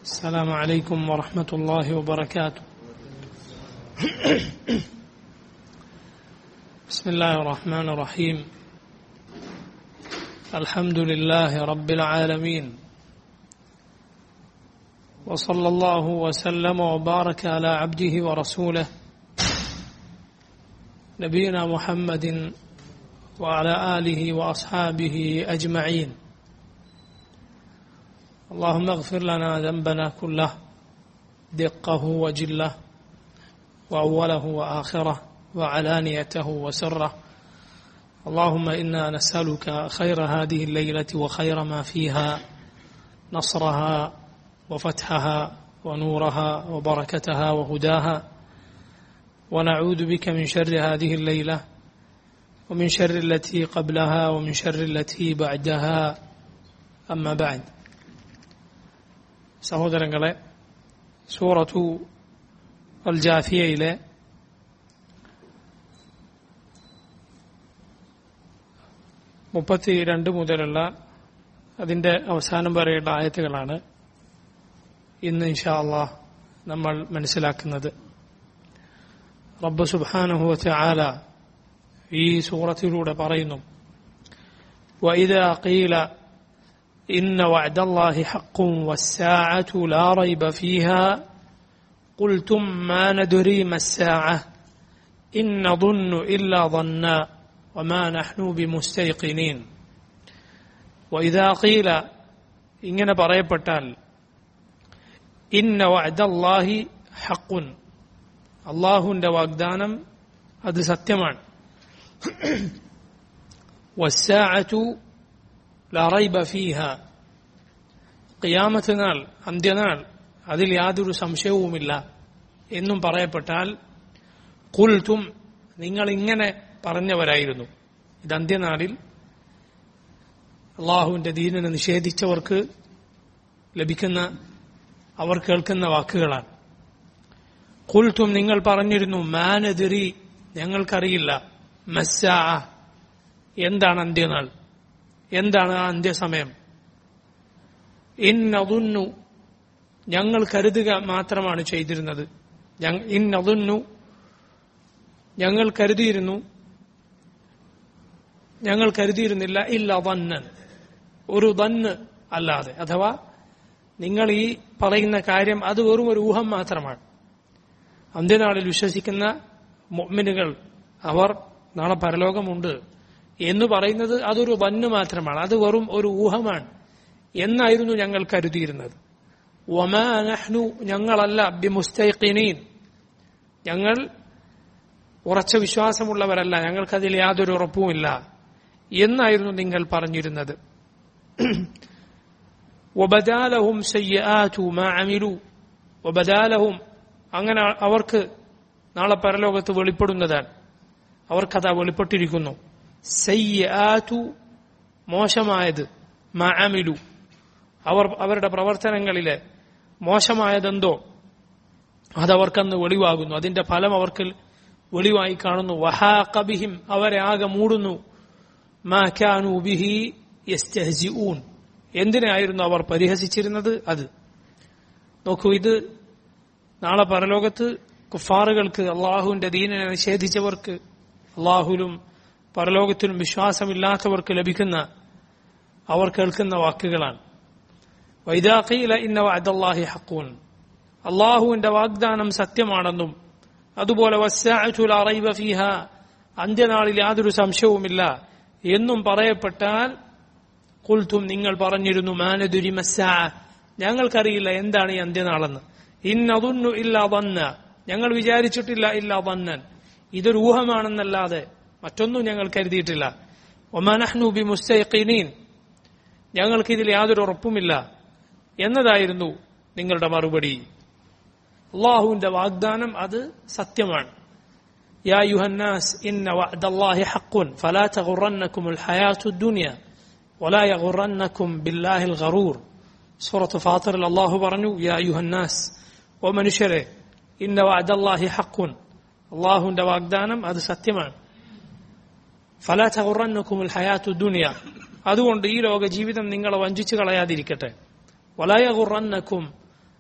السلام عليكم ورحمة الله وبركاته. بسم الله الرحمن الرحيم. الحمد لله رب العالمين. وصلى الله وسلم وبارك على عبده ورسوله نبينا محمد وعلى آله وأصحابه أجمعين. اللهم اغفر لنا ذنبنا كله دقه وجله واوله واخره وعلانيته وسره اللهم انا نسالك خير هذه الليله وخير ما فيها نصرها وفتحها ونورها وبركتها وهداها ونعوذ بك من شر هذه الليله ومن شر التي قبلها ومن شر التي بعدها اما بعد സഹോദരങ്ങളെ സൂറത്തു അൽ ജാഫിയയിലെ മുപ്പത്തിരണ്ട് മുതലുള്ള അതിന്റെ അവസാനം വരെയുള്ള ആയത്തുകളാണ് ഇന്ന് ഇൻഷാ അള്ളാഹ് നമ്മൾ മനസ്സിലാക്കുന്നത് റബ്ബ് സുബാനുഹുവത്തെ ആല ഈ സൂറത്തിലൂടെ പറയുന്നു وإذا قيل إن وعد الله حق والساعة لا ريب فيها قلتم ما ندري ما الساعة إن نظن إلا ظنا وما نحن بمستيقنين وإذا قيل إننا പറയപ്പെട്ടാൽ إن وعد الله حق അള്ളാഹുവിന്റെ വാഗ്ദാനം അത് സത്യമാണ് والساعة لا ريب فيها ഖിയാമത്ത് നാൾ അന്ത്യനാൾ അതിൽ യാതൊരു സംശയവുമില്ല എന്നും പറയപ്പെട്ടാൽ കുൽത്തും നിങ്ങൾ ഇങ്ങനെ പറഞ്ഞവരായിരുന്നു ഇത് അന്ത്യനാളിൽ അള്ളാഹുവിന്റെ ദീനിനെ നിഷേധിച്ചവർക്ക് ലഭിക്കുന്ന അവർ കേൾക്കുന്ന വാക്കുകളാണ് കുൽത്തും നിങ്ങൾ പറഞ്ഞിരുന്നു മാനെതിരി ഞങ്ങൾക്കറിയില്ല മസ്സാ എന്താണ് അന്ത്യനാൾ എന്താണ് ആ അന്ത്യസമയം ഇന്നതുന്നു ഞങ്ങൾ കരുതുക മാത്രമാണ് ചെയ്തിരുന്നത് ഇന്നതുന്നു ഞങ്ങൾ കരുതിയിരുന്നു ഞങ്ങൾ കരുതിയിരുന്നില്ല ഇല്ല വന്നൻ ഒരു ദന്ന് അല്ലാതെ അഥവാ നിങ്ങൾ ഈ പറയുന്ന കാര്യം അത് വെറും ഒരു ഊഹം മാത്രമാണ് അന്ത്യനാളിൽ വിശ്വസിക്കുന്ന മൊമ്മിനുകൾ അവർ നാളെ പരലോകമുണ്ട് എന്ന് പറയുന്നത് അതൊരു വന്നു മാത്രമാണ് അത് വെറും ഒരു ഊഹമാണ് എന്നായിരുന്നു ഞങ്ങൾ കരുതിയിരുന്നത് ഒമാനഹ്നു ഞങ്ങളല്ല ബിമുസ്തൈഖിനീൻ ഞങ്ങൾ ഉറച്ച വിശ്വാസമുള്ളവരല്ല ഞങ്ങൾക്കതിൽ യാതൊരു ഉറപ്പുമില്ല എന്നായിരുന്നു നിങ്ങൾ പറഞ്ഞിരുന്നത് ഒബദാലഹും സയ്യാതു മാ അമിലു ഒബദാലഹും അങ്ങനെ അവർക്ക് നാളെ പരലോകത്ത് വെളിപ്പെടുന്നതാണ് അവർക്കതാ വെളിപ്പെട്ടിരിക്കുന്നു സയ്യാതു മോശമായത് മഅമിലു അവർ അവരുടെ പ്രവർത്തനങ്ങളിലെ മോശമായതെന്തോ അതവർക്കന്ന് വെളിവാകുന്നു അതിന്റെ ഫലം അവർക്ക് വെളിവായി കാണുന്നു വഹാഖബിഹിം അവരെ ആകെ മൂടുന്നു മാക്കാനു ബിഹി യസ്തഹ്ജിഊൻ എന്തിനായിരുന്നു അവർ പരിഹസിച്ചിരുന്നത് അത് നോക്കൂ ഇത് നാളെ പരലോകത്ത് കുഫാറുകൾക്ക് അള്ളാഹുവിന്റെ ദീനിനെ നിഷേധിച്ചവർക്ക് അള്ളാഹുലും പരലോകത്തിലും വിശ്വാസമില്ലാത്തവർക്ക് ലഭിക്കുന്ന അവർ കേൾക്കുന്ന വാക്കുകളാണ് വൈദാഖീല ഇന്ന വഅദല്ലാഹി ഹഖൂൻ അള്ളാഹുവിന്റെ വാഗ്ദാനം സത്യമാണെന്നും അതുപോലെ റൈബ ഫീഹ അന്ത്യനാളിൽ യാതൊരു സംശയവുമില്ല എന്നും പറയപ്പെട്ടാൽ കുൽത്തും നിങ്ങൾ പറഞ്ഞിരുന്നു മാനദുരി മസ്സാ ഞങ്ങൾക്കറിയില്ല എന്താണ് ഈ അന്ത്യനാളെന്ന് ഇന്നതൊന്നു ഇല്ല വന്ന ഞങ്ങൾ വിചാരിച്ചിട്ടില്ല ഇല്ല വന്നൻ ഇതൊരു ഊഹമാണെന്നല്ലാതെ മറ്റൊന്നും ഞങ്ങൾ കരുതിയിട്ടില്ല ഒമാനഹ്നു ബി മുസ്തൈഖീനീൻ ഞങ്ങൾക്ക് ഇതിൽ യാതൊരു ഉറപ്പുമില്ല എന്നതായിരുന്നു നിങ്ങളുടെ മറുപടി അള്ളാഹുവിന്റെ വാഗ്ദാനം അത് സത്യമാണ് يا أيها الناس إن وعد الله حق فلا تغرنكم الحياة الدنيا ولا يغرنكم بالله الغرور سورة فاطر الله برنو يا أيها الناس ومن شره إن وعد الله حق الله عند واഗ്ദാനം അത് സത്യമാണ് ഫലാ തഗുറന്നക്കുമുൽ ഹയാത്തു ദുനിയ അതുകൊണ്ട് ഈ ലോക ജീവിതം നിങ്ങളെ വഞ്ചിച്ചു കളയാതിരിക്കട്ടെ വലയകുറന്നക്കും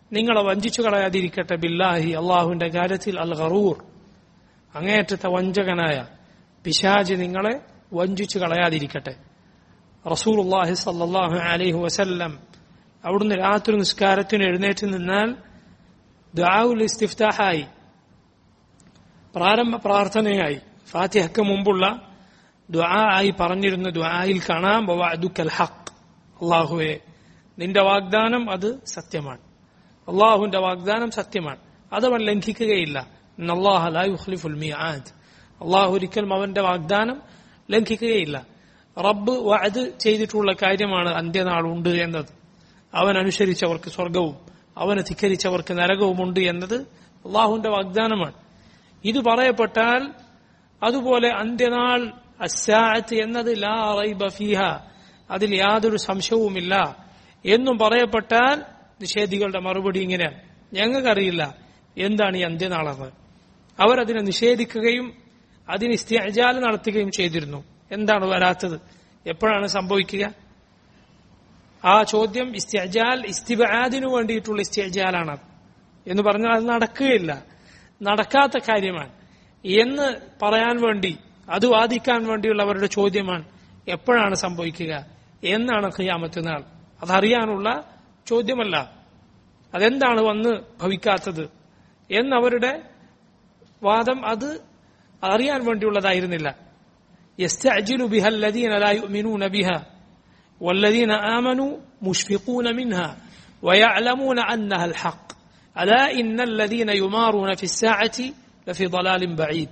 നിങ്ങളെ വഞ്ചിച്ചു കളയാതിരിക്കട്ടെ ബില്ലാഹി അള്ളാഹുവിന്റെ കാര്യത്തിൽ അൽ ഗറൂർ അങ്ങേയറ്റത്തെ വഞ്ചകനായ പിശാജ് നിങ്ങളെ വഞ്ചിച്ചു കളയാതിരിക്കട്ടെ റസൂലുള്ളാഹി സല്ലല്ലാഹു അലൈഹി വസല്ലം അവിടുന്ന് രാത്രി നിസ്കാരത്തിന് എഴുന്നേറ്റ് നിന്നാൽ ദുആഉൽ ഇസ്തിഫ്താഹായി പ്രാരംഭ പ്രാർത്ഥനയായി ഫാത്തിഹക്ക് മുമ്പുള്ള ദുആ ആയി പറഞ്ഞിരുന്ന ദുആയിൽ കാണാം വഅദുക്കൽ ഹഖ് അള്ളാഹുവെ നിന്റെ വാഗ്ദാനം അത് സത്യമാണ് അള്ളാഹുവിന്റെ വാഗ്ദാനം സത്യമാണ് അതവൻ ലംഘിക്കുകയില്ല അള്ളാഹ ലാ യുഖ്ലിഫുൽ മിആദ് അള്ളാഹു ഒരിക്കലും അവന്റെ വാഗ്ദാനം ലംഘിക്കുകയില്ല റബ്ബ് വഅദ് ചെയ്തിട്ടുള്ള കാര്യമാണ് അന്ത്യനാളുണ്ട് എന്നത് അവൻ അനുസരിച്ചവർക്ക് സ്വർഗവും അവനെ ധിക്കരിച്ചവർക്ക് നരകവുമുണ്ട് എന്നത് അള്ളാഹുവിന്റെ വാഗ്ദാനമാണ് ഇത് പറയപ്പെട്ടാൽ അതുപോലെ അന്ത്യനാൾ അസാഅത്ത് എന്നത് ലാ റൈബ ഫീഹ അതിൽ യാതൊരു സംശയവുമില്ല എന്നും പറയപ്പെട്ടാൽ നിഷേധികളുടെ മറുപടി ഇങ്ങനെയാണ് ഞങ്ങൾക്കറിയില്ല എന്താണ് ഈ അന്ത്യനാളെന്ന് അവരതിനെ നിഷേധിക്കുകയും അതിന് ഇസ്തിഅജാൽ നടത്തുകയും ചെയ്തിരുന്നു എന്താണ് വരാത്തത് എപ്പോഴാണ് സംഭവിക്കുക ആ ചോദ്യം ഇസ്തിഅജാൽ ഇസ്തിബാദിനു വേണ്ടിയിട്ടുള്ള ഇസ്തിഅജാലാണ് എന്ന് പറഞ്ഞാൽ അത് നടക്കുകയില്ല നടക്കാത്ത കാര്യമാണ് എന്ന് പറയാൻ വേണ്ടി അത് വാദിക്കാൻ വേണ്ടിയുള്ള അവരുടെ ചോദ്യമാണ് എപ്പോഴാണ് സംഭവിക്കുക എന്നാണ് ഖിയാമത്ത് നാൾ അതറിയാനുള്ള ചോദ്യമല്ല അതെന്താണ് വന്ന് ഭവിക്കാത്തത് എന്നവരുടെ വാദം അത് അറിയാൻ വേണ്ടിയുള്ളതായിരുന്നില്ല يستعجل بها الذين لا يؤمنون بها والذين آمنوا مشفقون منها ويعلمون أنها الحق ألا إن الذين يمارون في الساعة لفي ضلال بعيد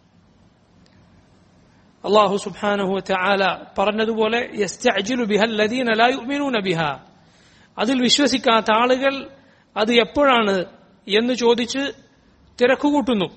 അള്ളാഹു സുബ്ഹാനഹു വതആല പറഞ്ഞതുപോലെ യസ്തഅജിലു ബിഹ الذين لا يؤمنون بها അതിൽ വിശ്വസിക്കാത്ത ആളുകൾ അത് എപ്പോഴാണ് എന്ന് ചോദിച്ച് തിരക്കുകൂട്ടുന്നു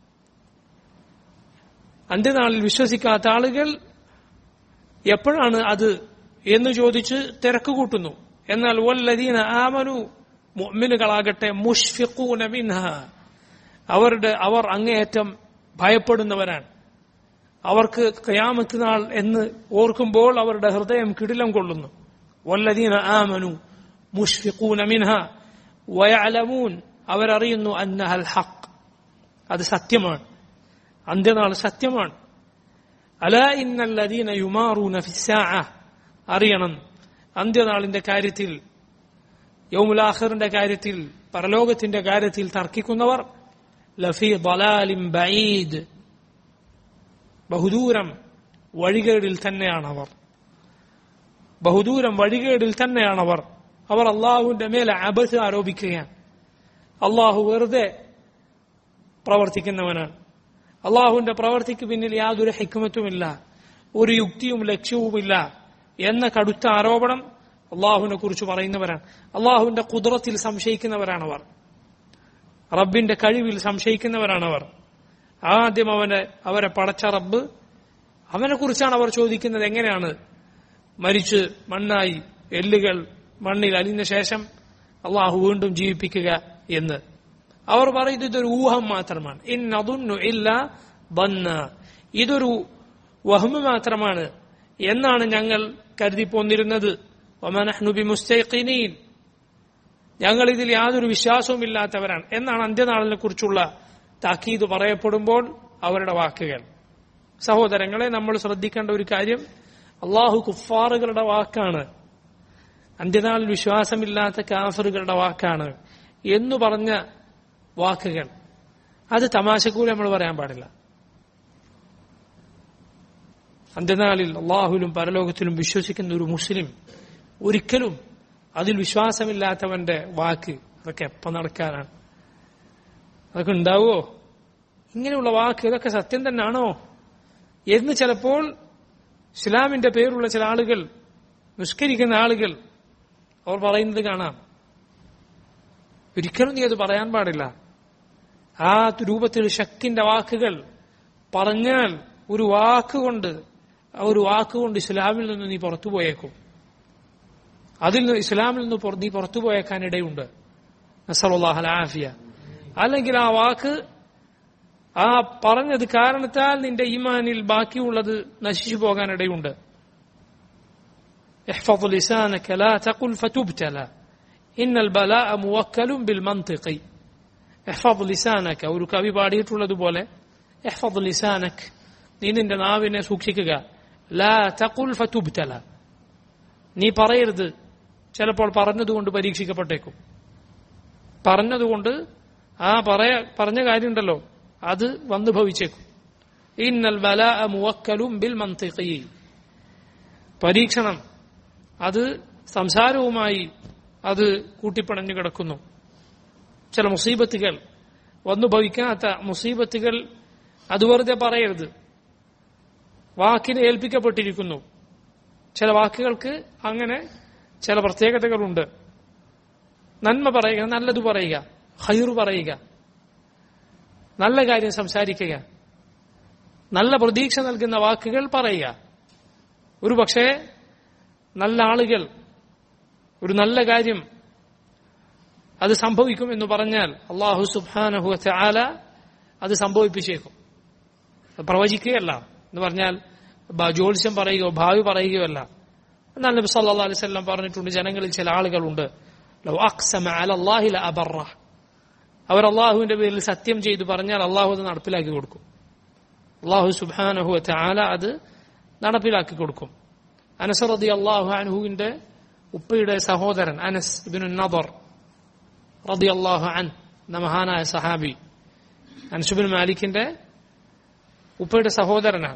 അന്ത്യനാളിൽ വിശ്വസിക്കാത്ത ആളുകൾ എപ്പോഴാണ് അത് എന്ന് ചോദിച്ച് തിരക്കുകൂട്ടുന്നു എന്നാൽ വല്ലദീന ആമനു മുഅ്മിനുകളാകട്ടെ മുഷ്ഫിഖൂന മിൻഹ അവരുടെ അവർ അങ്ങേയറ്റം ഭയപ്പെടുന്നവരാണ് അവർക്ക് കയാമത്ത് നാൾ എന്ന് ഓർക്കുമ്പോൾ അവരുടെ ഹൃദയം കിടിലം കൊള്ളുന്നു വല്ലദീന ആമനു മുഷ്ഫിഖൂന മിൻഹ വയഅലമൂൻ അവരറിയുന്നു അന്നഹൽ ഹഖ് അത് സത്യമാണ് അന്ത്യനാൾ സത്യമാണ് അല ഇന്നല്ലദീന യുമാറൂന ഫിസ്സാഅ അറിയണം അന്ത്യനാളിന്റെ കാര്യത്തിൽ യൗമുലാഖിറിന്റെ കാര്യത്തിൽ പരലോകത്തിന്റെ കാര്യത്തിൽ തർക്കിക്കുന്നവർ ലഫി ദലാലിം ബഈദ് ബഹുദൂരം വഴികേടിൽ തന്നെയാണവർ ബഹുദൂരം വഴികേടിൽ തന്നെയാണവർ അവർ അള്ളാഹുവിന്റെ മേലെ അബസ് ആരോപിക്കുകയാണ് അള്ളാഹു വെറുതെ പ്രവർത്തിക്കുന്നവനാണ് അള്ളാഹുവിന്റെ പ്രവർത്തിക്ക് പിന്നിൽ യാതൊരു ഹിക്മത്തുമില്ല ഒരു യുക്തിയും ലക്ഷ്യവുമില്ല എന്ന കടുത്ത ആരോപണം അള്ളാഹുവിനെ കുറിച്ച് പറയുന്നവരാണ് അള്ളാഹുവിന്റെ കുതിരത്തിൽ സംശയിക്കുന്നവരാണവർ റബ്ബിന്റെ കഴിവിൽ സംശയിക്കുന്നവരാണവർ ആദ്യം അവനെ അവരെ പടച്ച റബ്ബ് അവനെ കുറിച്ചാണ് അവർ ചോദിക്കുന്നത് എങ്ങനെയാണ് മരിച്ച് മണ്ണായി എല്ലുകൾ മണ്ണിൽ അലിഞ്ഞ ശേഷം അള്ളാഹു വീണ്ടും ജീവിപ്പിക്കുക എന്ന് അവർ പറയുന്നത് ഇതൊരു ഊഹം മാത്രമാണ് ഇന്നതുന്നു ഇല്ല ബന്ന ഇതൊരു വഹ്മ മാത്രമാണ് എന്നാണ് ഞങ്ങൾ കരുതി പോന്നിരുന്നത് ഒമനഹ്നുബി മുസ്തഖിനീൻ ഞങ്ങൾ ഇതിൽ യാതൊരു വിശ്വാസവും ഇല്ലാത്തവരാണ് എന്നാണ് അന്ത്യനാളിനെ കുറിച്ചുള്ള താക്കീത് പറയപ്പെടുമ്പോൾ അവരുടെ വാക്കുകൾ സഹോദരങ്ങളെ നമ്മൾ ശ്രദ്ധിക്കേണ്ട ഒരു കാര്യം അള്ളാഹു കുഫാറുകളുടെ വാക്കാണ് അന്ത്യനാളിൽ വിശ്വാസമില്ലാത്ത കാഫറുകളുടെ വാക്കാണ് എന്നു പറഞ്ഞ വാക്കുകൾ അത് തമാശക്കൂടി നമ്മൾ പറയാൻ പാടില്ല അന്ത്യനാളിൽ അള്ളാഹുലും പരലോകത്തിലും വിശ്വസിക്കുന്ന ഒരു മുസ്ലിം ഒരിക്കലും അതിൽ വിശ്വാസമില്ലാത്തവന്റെ വാക്ക് അതൊക്കെ എപ്പം നടക്കാനാണ് അതൊക്കെ ഉണ്ടാവുമോ ഇങ്ങനെയുള്ള വാക്ക് ഇതൊക്കെ സത്യം തന്നെയാണോ എന്ന് ചിലപ്പോൾ ഇസ്ലാമിന്റെ പേരുള്ള ചില ആളുകൾ നിഷ്കരിക്കുന്ന ആളുകൾ അവർ പറയുന്നത് കാണാം ഒരിക്കലും നീ അത് പറയാൻ പാടില്ല ആ രൂപത്തിൽ ശക്തിന്റെ വാക്കുകൾ പറഞ്ഞാൽ ഒരു വാക്കുകൊണ്ട് ആ ഒരു വാക്കുകൊണ്ട് ഇസ്ലാമിൽ നിന്ന് നീ പുറത്തു പോയേക്കും അതിൽ നിന്ന് ഇസ്ലാമിൽ നിന്ന് പുറ- നീ പുറത്തു പോയേക്കാൻ ഇടയുണ്ട് നസറുല്ലാഹ് ആഫിയ അല്ലെങ്കിൽ ആ വാക്ക് ആ പറഞ്ഞത് കാരണത്താൽ നിന്റെ ഈമാനിൽ ബാക്കിയുള്ളത് നശിച്ചു പോകാൻ ഇടയുണ്ട് احفظ لسانك لا تقل فتبتلى ഇന്നൽ ബല മുവക്കലും ബിൽ മന്തിഖി എഹ്ഫദ് ലിസാനക്ക് ഒരു കവി പാടിയിട്ടുള്ളതുപോലെ എഹ്ഫദ് ലിസാനക് നീ നിന്റെ നാവിനെ സൂക്ഷിക്കുക ലാ തഖുൽ ഫതുബ്തല നീ പറയരുത് ചിലപ്പോൾ പറഞ്ഞതുകൊണ്ട് പരീക്ഷിക്കപ്പെട്ടേക്കും പറഞ്ഞതുകൊണ്ട് ആ പറയ പറഞ്ഞ കാര്യമുണ്ടല്ലോ അത് വന്നു ഭവിച്ചേക്കും ഇന്നൽ ബല മുവക്കലും ബിൽ മന്തിഖി പരീക്ഷണം അത് സംസാരവുമായി അത് കൂട്ടിപ്പണഞ്ഞു കിടക്കുന്നു ചില മുസീബത്തുകൾ വന്നു ഭവിക്കാത്ത മുസീബത്തുകൾ അത് വെറുതെ പറയരുത് വാക്കിന് ഏൽപ്പിക്കപ്പെട്ടിരിക്കുന്നു ചില വാക്കുകൾക്ക് അങ്ങനെ ചില പ്രത്യേകതകളുണ്ട് നന്മ പറയുക നല്ലത് പറയുക ഹൈറു പറയുക നല്ല കാര്യം സംസാരിക്കുക നല്ല പ്രതീക്ഷ നൽകുന്ന വാക്കുകൾ പറയുക ഒരു പക്ഷേ നല്ല ആളുകൾ ഒരു നല്ല കാര്യം അത് സംഭവിക്കും എന്ന് പറഞ്ഞാൽ അള്ളാഹു സുബാനഹു ആല അത് സംഭവിപ്പിച്ചേക്കും അത് പ്രവചിക്കുകയല്ല എന്ന് പറഞ്ഞാൽ ബ- ജ്യോത്സ്യം പറയുകയോ ഭാവി പറയുകയോ അല്ല എന്നാൽ നബി സല്ലാ അലൈഹി സ്വല്ലം പറഞ്ഞിട്ടുണ്ട് ജനങ്ങളിൽ ചില ആളുകളുണ്ട് ലൗ അഖ്സമ അലല്ലാഹി ലഅബറ. അവർ അള്ളാഹുവിന്റെ പേരിൽ സത്യം ചെയ്തു പറഞ്ഞാൽ അള്ളാഹു അത് നടപ്പിലാക്കി കൊടുക്കും അള്ളാഹു സുബാനഹു ആല അത് നടപ്പിലാക്കി കൊടുക്കും അനസ് റതി അള്ളാഹു അൻഹുവിന്റെ ഉപ്പയുടെ സഹോദരൻ അനസ് ഇബിനു നദർ റതി അള്ളാഹു അൻ എന്ന മഹാനായ സഹാബി അൻസുബിൻ മാലിക്കിന്റെ ഉപ്പയുടെ സഹോദരനാണ്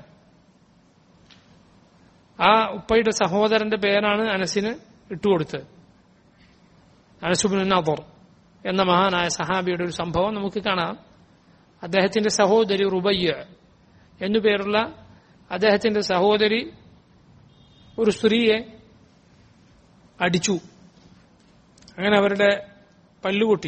ആ ഉപ്പയുടെ സഹോദരന്റെ പേരാണ് അനസിന് ഇട്ടുകൊടുത്തത് അനസുബിൻ നദർ എന്ന മഹാനായ സഹാബിയുടെ ഒരു സംഭവം നമുക്ക് കാണാം അദ്ദേഹത്തിന്റെ സഹോദരി റുബയ്യ എന്നു പേരുള്ള അദ്ദേഹത്തിന്റെ സഹോദരി ഒരു സ്ത്രീയെ അടിച്ചു അങ്ങനെ അവരുടെ പല്ലുകൊട്ടി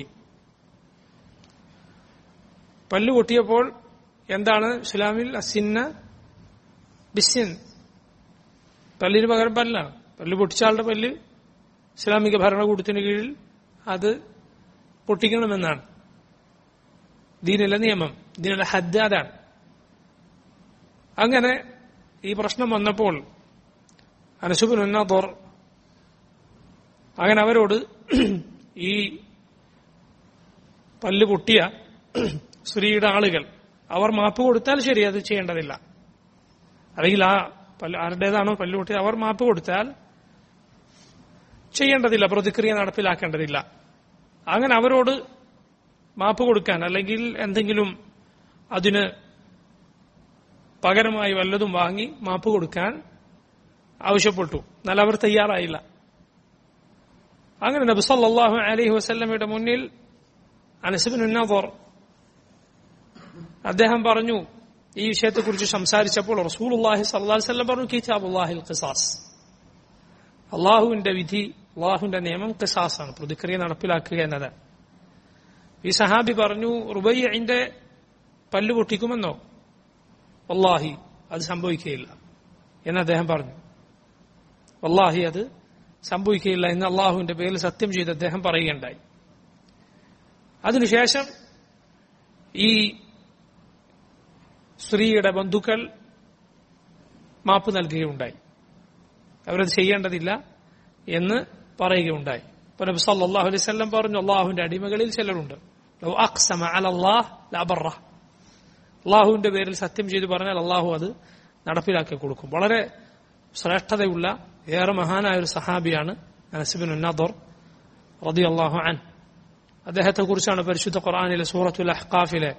പല്ലുകൊട്ടിയപ്പോൾ എന്താണ് ഇസ്ലാമിൽ അസിന്ന ബിസിൻ പല്ലിന് പകരം പല്ലാണ് പല്ല് പൊട്ടിച്ച ആളുടെ പല്ല് ഇസ്ലാമിക ഭരണകൂടത്തിന് കീഴിൽ അത് പൊട്ടിക്കണമെന്നാണ് ദീനിലെ നിയമം ദീനിലെ ഹദ് അതാണ് അങ്ങനെ ഈ പ്രശ്നം വന്നപ്പോൾ അനസുബിൻ ഉന്നാദോർ അങ്ങനെ അവരോട് ഈ പല്ല് പൊട്ടിയ സ്ത്രീയുടെ ആളുകൾ അവർ മാപ്പ് കൊടുത്താൽ ശരി അത് ചെയ്യേണ്ടതില്ല അല്ലെങ്കിൽ ആ പല്ല് ആരുടേതാണോ പല്ല് പൊട്ടിയത് അവർ മാപ്പ് കൊടുത്താൽ ചെയ്യേണ്ടതില്ല പ്രതിക്രിയ നടപ്പിലാക്കേണ്ടതില്ല അങ്ങനെ അവരോട് മാപ്പ് കൊടുക്കാൻ അല്ലെങ്കിൽ എന്തെങ്കിലും അതിന് പകരമായി വല്ലതും വാങ്ങി മാപ്പ് കൊടുക്കാൻ ആവശ്യപ്പെട്ടു എന്നാൽ അവർ തയ്യാറായില്ല അങ്ങനെ നബി സല്ലല്ലാഹു അലൈഹി വസല്ലമയുടെ മുന്നിൽ അനസുബിൻ ഉന്നാദർ അദ്ദേഹം പറഞ്ഞു ഈ വിഷയത്തെക്കുറിച്ച് സംസാരിച്ചപ്പോൾ റസൂലുള്ളാഹി സ്വല്ലല്ലാഹു അലൈഹി വസല്ലം പറഞ്ഞു കിതാബുല്ലാഹിൽ ഖിസാസ് അള്ളാഹുവിന്റെ വിധി അള്ളാഹുവിന്റെ നിയമം ഖിസാസാണ് പ്രതിക്രിയ നടപ്പിലാക്കുക എന്നത് ഈ സഹാബി പറഞ്ഞു റുബയ്യന്റെ പല്ല് പൊട്ടിക്കുമെന്നോ വല്ലാഹി അത് സംഭവിക്കുകയില്ല എന്ന് അദ്ദേഹം പറഞ്ഞു വല്ലാഹി അത് സംഭവിക്കുകയില്ല എന്ന് അള്ളാഹുവിന്റെ പേരിൽ സത്യം ചെയ്ത് അദ്ദേഹം പറയുകയുണ്ടായി അതിനുശേഷം ഈ സ്ത്രീയുടെ ബന്ധുക്കൾ മാപ്പ് നൽകുകയുണ്ടായി അവരത് ചെയ്യേണ്ടതില്ല എന്ന് പറയുകയുണ്ടായി അപ്പൊ നബി സല്ലല്ലാഹു അലൈഹി വസല്ലം പറഞ്ഞു അള്ളാഹുവിന്റെ അടിമകളിൽ ചിലരുണ്ട് ലൗ അഖ്സമ അലല്ലാഹ് ലഅബറ അള്ളാഹുവിന്റെ പേരിൽ സത്യം ചെയ്തു പറഞ്ഞാൽ അള്ളാഹു അത് നടപ്പിലാക്കി കൊടുക്കും വളരെ ശ്രേഷ്ഠതയുള്ള ഏറെ മഹാനായ ഒരു സഹാബിയാണ് അനസിബിൻ ഉന്നദർ റതി അള്ളാഹു അൻ അദ്ദേഹത്തെ കുറിച്ചാണ് പരിശുദ്ധ ഖുർആാനിലെ സൂറത്തുൽ അഹ്കാഫിലെ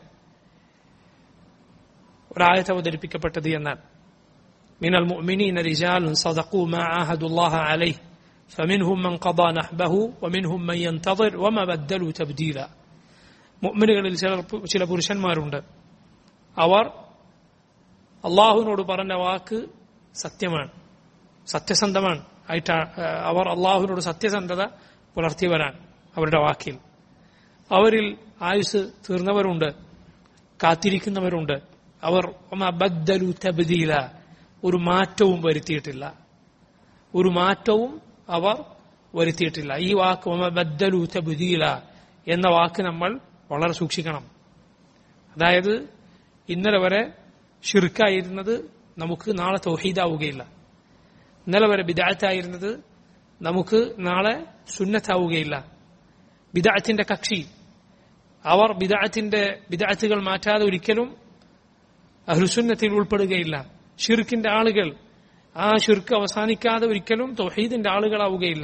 ഒരായത്ത് അവതരിപ്പിക്കപ്പെട്ടത് എന്നാൽ من المؤمنين رجال صدقوا ما عاهدوا الله عليه فمنهم من قضى نحبه ومنهم من ينتظر وما بدلوا تبديلا മുഅ്മിനുകളിൽ ചിലർ ചില പുരുഷന്മാരുണ്ട് അവർ അള്ളാഹുവിനോട് പറഞ്ഞ വാക്ക് സത്യമാണ് സത്യസന്ധമാണ് ആയിട്ട് അവർ അള്ളാഹുവിനോട് സത്യസന്ധത പുലർത്തിയവരാണ് അവരുടെ വാക്കിൽ അവരിൽ ആയുസ് തീർന്നവരുണ്ട് കാത്തിരിക്കുന്നവരുണ്ട് അവർ ബദ്ദലു തബ്ദീല ഒരു മാറ്റവും വരുത്തിയിട്ടില്ല ഒരു മാറ്റവും അവർ വരുത്തിയിട്ടില്ല ഈ വാക്ക് ബദ്ദലു തബ്ദീല എന്ന വാക്ക് നമ്മൾ വളരെ സൂക്ഷിക്കണം അതായത് ഇന്നലെ വരെ ഷിർക്കായിരുന്നത് നമുക്ക് നാളെ തൗഹീദാവുകയില്ല ഇന്നലെ വരെ ബിദാത്തായിരുന്നത് നമുക്ക് നാളെ സുന്നത്താവുകയില്ല ബിദഅത്തിന്റെ കക്ഷി അവർ ബിദഅത്തിന്റെ ബിദഅത്തുകൾ മാറ്റാതെ ഒരിക്കലും അഹ്ലുസുന്നത്തിൽ ഉൾപ്പെടുകയില്ല ഷിർക്കിന്റെ ആളുകൾ ആ ഷിർക്ക് അവസാനിക്കാതെ ഒരിക്കലും തൗഹീദിന്റെ ആളുകളാവുകയില്ല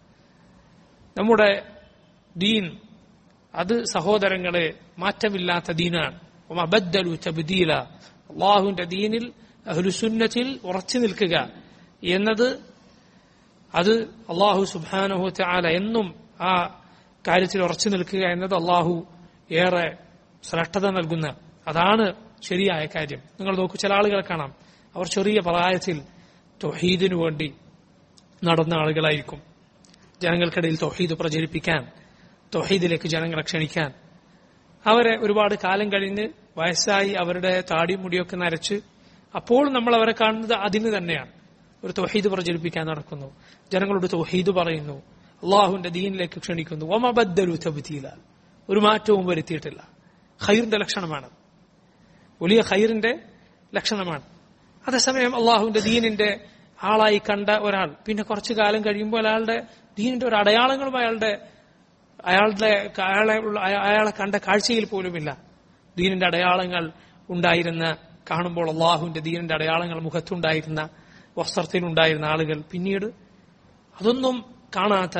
നമ്മുടെ ദീൻ അത് സഹോദരങ്ങളെ മാറ്റമില്ലാത്ത ദീനാണ് അബദ്ദലു തബ്ദീല അള്ളാഹുവിന്റെ ദീനിൽ അഹ്ലുസുന്നത്തിൽ ഉറച്ചു നിൽക്കുക എന്നത് അത് അള്ളാഹു സുബാനഹു ചാല എന്നും ആ കാര്യത്തിൽ ഉറച്ചു നിൽക്കുക എന്നത് അള്ളാഹു ഏറെ ശ്രദ്ധത നൽകുന്ന അതാണ് ശരിയായ കാര്യം നിങ്ങൾ നോക്കൂ ചില ആളുകളെ കാണാം അവർ ചെറിയ പ്രായത്തിൽ തൊഹീദിനു വേണ്ടി നടന്ന ആളുകളായിരിക്കും ജനങ്ങൾക്കിടയിൽ തൊഹീദ് പ്രചരിപ്പിക്കാൻ തൊഹീദിലേക്ക് ജനങ്ങളെ ക്ഷണിക്കാൻ അവരെ ഒരുപാട് കാലം കഴിഞ്ഞ് വയസ്സായി അവരുടെ താടിയും മുടിയൊക്കെ നരച്ച് അപ്പോൾ നമ്മൾ അവരെ കാണുന്നത് അതിന് തന്നെയാണ് ഒരു തൊഹീദ് പ്രചരിപ്പിക്കാൻ നടക്കുന്നു ജനങ്ങളോട് തൊഹീദ് പറയുന്നു അള്ളാഹുവിന്റെ ദീനിലേക്ക് ക്ഷണിക്കുന്നു ഒമബദ്ദലു തബുത്തിയില്ല ഒരു മാറ്റവും വരുത്തിയിട്ടില്ല ഖൈറിന്റെ ലക്ഷണമാണ് വലിയ ഖൈറിന്റെ ലക്ഷണമാണ് അതേസമയം അള്ളാഹുവിന്റെ ദീനിന്റെ ആളായി കണ്ട ഒരാൾ പിന്നെ കുറച്ചു കാലം കഴിയുമ്പോൾ അയാളുടെ ദീനിന്റെ ഒരു അടയാളങ്ങളും അയാളുടെ അയാളുടെ അയാളെ അയാളെ കണ്ട കാഴ്ചയിൽ പോലുമില്ല ദീനിന്റെ അടയാളങ്ങൾ ഉണ്ടായിരുന്ന കാണുമ്പോൾ അള്ളാഹുവിന്റെ ദീനിന്റെ അടയാളങ്ങൾ മുഖത്തുണ്ടായിരുന്ന വസ്ത്രത്തിലുണ്ടായിരുന്ന ആളുകൾ പിന്നീട് അതൊന്നും കാണാത്ത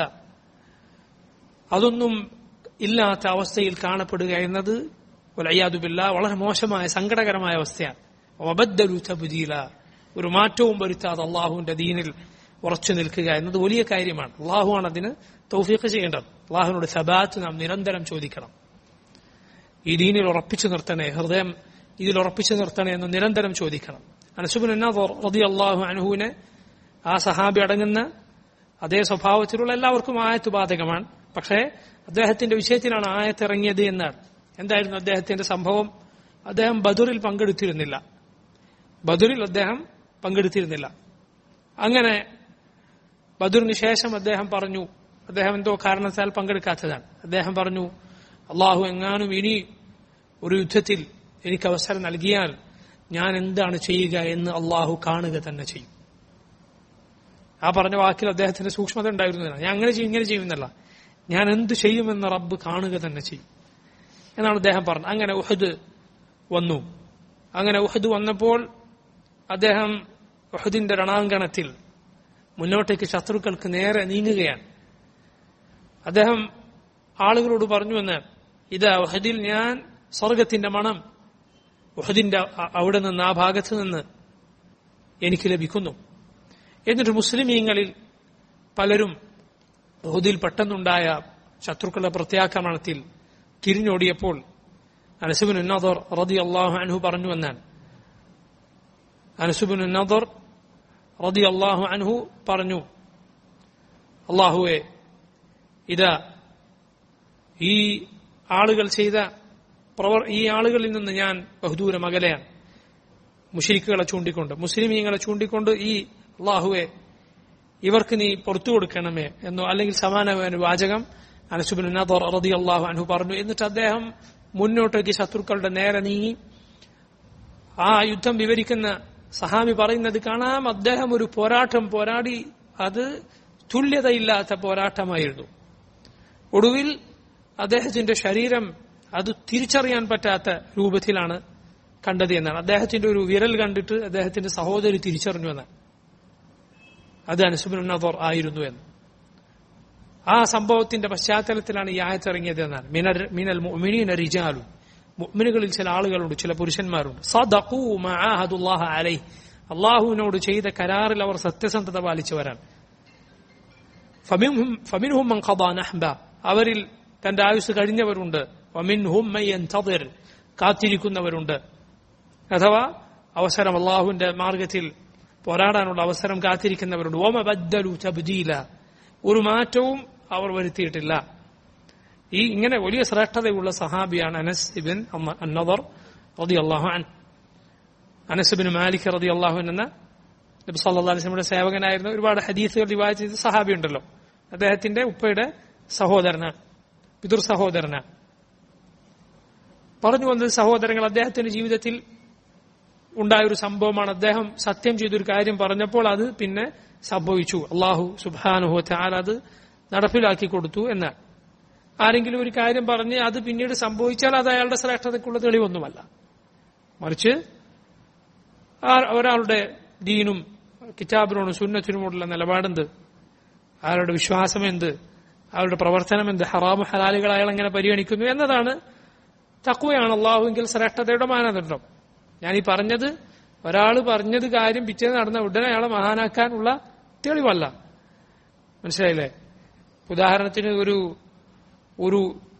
അതൊന്നും ഇല്ലാത്ത അവസ്ഥയിൽ കാണപ്പെടുക എന്നത് വലയ്യാതുബില്ല വളരെ മോശമായ സങ്കടകരമായ അവസ്ഥയാണ് അബദ്ദലു തബുദീല ഒരു മാറ്റവും വരുത്താതെ അള്ളാഹുവിന്റെ ദീനിൽ ഉറച്ചു നിൽക്കുക എന്നത് വലിയ കാര്യമാണ് അള്ളാഹുവാണ് അതിന് തൗഫീഖ് ചെയ്യേണ്ടത് അള്ളാഹുവിനോട് സബാത്ത് നാം നിരന്തരം ചോദിക്കണം ഈ ദീനിൽ ഉറപ്പിച്ചു നിർത്തണേ ഹൃദയം ഇതിൽ ഉറപ്പിച്ചു നിർത്തണേ എന്ന് നിരന്തരം ചോദിക്കണം അനസുബിൻ റതി അള്ളാഹു അനുഹുവിനെ ആ സഹാബി അടങ്ങുന്ന അതേ സ്വഭാവത്തിലുള്ള എല്ലാവർക്കും ആയത്ത് ബാധകമാണ് പക്ഷേ അദ്ദേഹത്തിന്റെ വിഷയത്തിലാണ് ആയത്ത് ഇറങ്ങിയത് എന്നാണ് എന്തായിരുന്നു അദ്ദേഹത്തിന്റെ സംഭവം അദ്ദേഹം ബദറിൽ പങ്കെടുത്തിരുന്നില്ല ബദറിൽ അദ്ദേഹം പങ്കെടുത്തിരുന്നില്ല അങ്ങനെ ബദറിന് ശേഷം അദ്ദേഹം പറഞ്ഞു അദ്ദേഹം എന്തോ കാരണത്താൽ പങ്കെടുക്കാത്തതാണ് അദ്ദേഹം പറഞ്ഞു അള്ളാഹു എങ്ങാനും ഇനി ഒരു യുദ്ധത്തിൽ എനിക്ക് അവസരം നൽകിയാൽ ഞാൻ എന്താണ് ചെയ്യുക എന്ന് അള്ളാഹു കാണുക തന്നെ ചെയ്യും ആ പറഞ്ഞ വാക്കിൽ അദ്ദേഹത്തിന്റെ സൂക്ഷ്മത ഉണ്ടായിരുന്നില്ല ഞാൻ അങ്ങനെ ചെയ്യും ഇങ്ങനെ ചെയ്യുമെന്നല്ല ഞാൻ എന്ത് ചെയ്യുമെന്ന് റബ്ബ് കാണുക തന്നെ ചെയ്യും എന്നാണ് അദ്ദേഹം പറഞ്ഞത് അങ്ങനെ ഉഹദ് വന്നു അങ്ങനെ ഉഹദ് വന്നപ്പോൾ അദ്ദേഹം ഉഹദിന്റെ രണാങ്കണത്തിൽ മുന്നോട്ടേക്ക് ശത്രുക്കൾക്ക് നേരെ നീങ്ങുകയാണ് അദ്ദേഹം ആളുകളോട് പറഞ്ഞു എന്ന് ഇതാ ഉഹദിൽ ഞാൻ സ്വർഗത്തിന്റെ മണം ഉഹദിന്റെ അവിടെ നിന്ന് ആ ഭാഗത്ത് നിന്ന് എനിക്ക് ലഭിക്കുന്നു എന്നിട്ട് മുസ്ലിമീങ്ങളിൽ പലരും ഉഹദിൽ പെട്ടെന്നുണ്ടായ ശത്രുക്കളുടെ പ്രത്യാക്രമണത്തിൽ തിരിഞ്ഞോടിയപ്പോൾ അനസുബിൻ ഉന്നദർ റതി അള്ളാഹു അൻഹു പറഞ്ഞു എന്നാണ് അനസുബിൻ ഉന്നദർ റതി അള്ളാഹു അൻഹു പറഞ്ഞു അള്ളാഹുവെ ഇതാ ഈ ആളുകൾ ചെയ്ത പ്രവർ ഈ ആളുകളിൽ നിന്ന് ഞാൻ ബഹുദൂരം അകലെയാണ് മുഷിരിക്കുകളെ ചൂണ്ടിക്കൊണ്ട് മുസ്ലിമീങ്ങളെ ചൂണ്ടിക്കൊണ്ട് ഈ അള്ളാഹുവെ ഇവർക്ക് നീ പുറത്തു കൊടുക്കണമേ എന്നോ അല്ലെങ്കിൽ സമാനമായ ഒരു വാചകം അനസുബിൻ റതി അള്ളാഹു അൻഹു പറഞ്ഞു എന്നിട്ട് അദ്ദേഹം മുന്നോട്ടേക്ക് ശത്രുക്കളുടെ നേരെ നീങ്ങി ആ യുദ്ധം വിവരിക്കുന്ന സഹാബി പറയുന്നത് കാണാം അദ്ദേഹം ഒരു പോരാട്ടം പോരാടി അത് തുല്യതയില്ലാത്ത പോരാട്ടമായിരുന്നു ഒടുവിൽ അദ്ദേഹത്തിന്റെ ശരീരം അത് തിരിച്ചറിയാൻ പറ്റാത്ത രൂപത്തിലാണ് കണ്ടത് എന്നാണ് അദ്ദേഹത്തിന്റെ ഒരു വിരൽ കണ്ടിട്ട് അദ്ദേഹത്തിന്റെ സഹോദരി തിരിച്ചറിഞ്ഞു എന്നാണ് അത് അനസുബിൻ നദർ ആയിരുന്നു എന്ന് ആ സംഭവത്തിന്റെ പശ്ചാത്തലത്തിലാണ് ഈ ആയത്തിറങ്ങിയത് എന്നാണ് മിനൽ മിനൽ മുഅ്മിനീന റിജാലു മുഅ്മിനുകളിൽ ചില ആളുകളുണ്ട് ചില പുരുഷന്മാരുണ്ട് സദഖൂ മാ ആഹദുല്ലാഹ അലൈഹി അള്ളാഹുവിനോട് ചെയ്ത കരാറിൽ അവർ സത്യസന്ധത പാലിച്ചവരാണ് ഫമിൻഹും ഫമിൻഹും മൻ ഖദാ നഹ്ബ അവരിൽ തന്റെ ആയുസ് കഴിഞ്ഞവരുണ്ട് വമിൻഹും മൻ യൻതദിർ കാത്തിരിക്കുന്നവരുണ്ട് അഥവാ അവസരം അള്ളാഹുവിന്റെ മാർഗത്തിൽ പോരാടാനുള്ള അവസരം കാത്തിരിക്കുന്നവരുണ്ട് ഓമ ബദ്ദലു തബ്ദീല ഒരു മാറ്റവും അവർ വരുത്തിയിട്ടില്ല ഈ ഇങ്ങനെ വലിയ ശ്രേഷ്ഠതയുള്ള സഹാബിയാണ് അനസ് ഇബിൻ അന്നദർ റതി അള്ളാഹു അൻ അനസ് ബിൻ മാലിക് റതി അള്ളാഹു എന്ന നബി സല്ലാ അലിസ്ലമിയുടെ സേവകനായിരുന്ന ഒരുപാട് ഹദീസുകൾ റിവായ ചെയ്ത സഹാബി ഉണ്ടല്ലോ അദ്ദേഹത്തിന്റെ ഉപ്പയുടെ സഹോദരനാണ് പിതൃ സഹോദരനാണ് പറഞ്ഞു വന്നത് സഹോദരങ്ങൾ അദ്ദേഹത്തിന്റെ ജീവിതത്തിൽ ഉണ്ടായ ഒരു സംഭവമാണ് അദ്ദേഹം സത്യം ചെയ്തൊരു കാര്യം പറഞ്ഞപ്പോൾ അത് പിന്നെ സംഭവിച്ചു അള്ളാഹു സുബാനുഹോ താൽ അത് നടപ്പിലാക്കി കൊടുത്തു എന്നാണ് ആരെങ്കിലും ഒരു കാര്യം പറഞ്ഞ് അത് പിന്നീട് സംഭവിച്ചാൽ അത് അയാളുടെ ശ്രേഷ്ഠതയ്ക്കുള്ള തെളിവൊന്നുമല്ല മറിച്ച് ആ- ഒരാളുടെ ദീനും കിതാബിനോടും സുന്നത്തിനോടുള്ള നിലപാടെന്ത് അയാളുടെ വിശ്വാസം എന്ത് അയാളുടെ പ്രവർത്തനം എന്ത് ഹറാമു ഹലാലുകൾ അയാൾ എങ്ങനെ പരിഗണിക്കുന്നു എന്നതാണ് തക്കുവയാണ് അള്ളാഹുവെങ്കിൽ ശ്രേഷ്ഠതയുടെ മാനദണ്ഡം ഞാൻ ഈ പറഞ്ഞത് ഒരാൾ പറഞ്ഞത് കാര്യം പിറ്റേന്ന് നടന്ന ഉടനെ അയാളെ മഹാനാക്കാനുള്ള തെളിവല്ല മനസ്സിലായില്ലേ ഉദാഹരണത്തിന് ഒരു ഒരു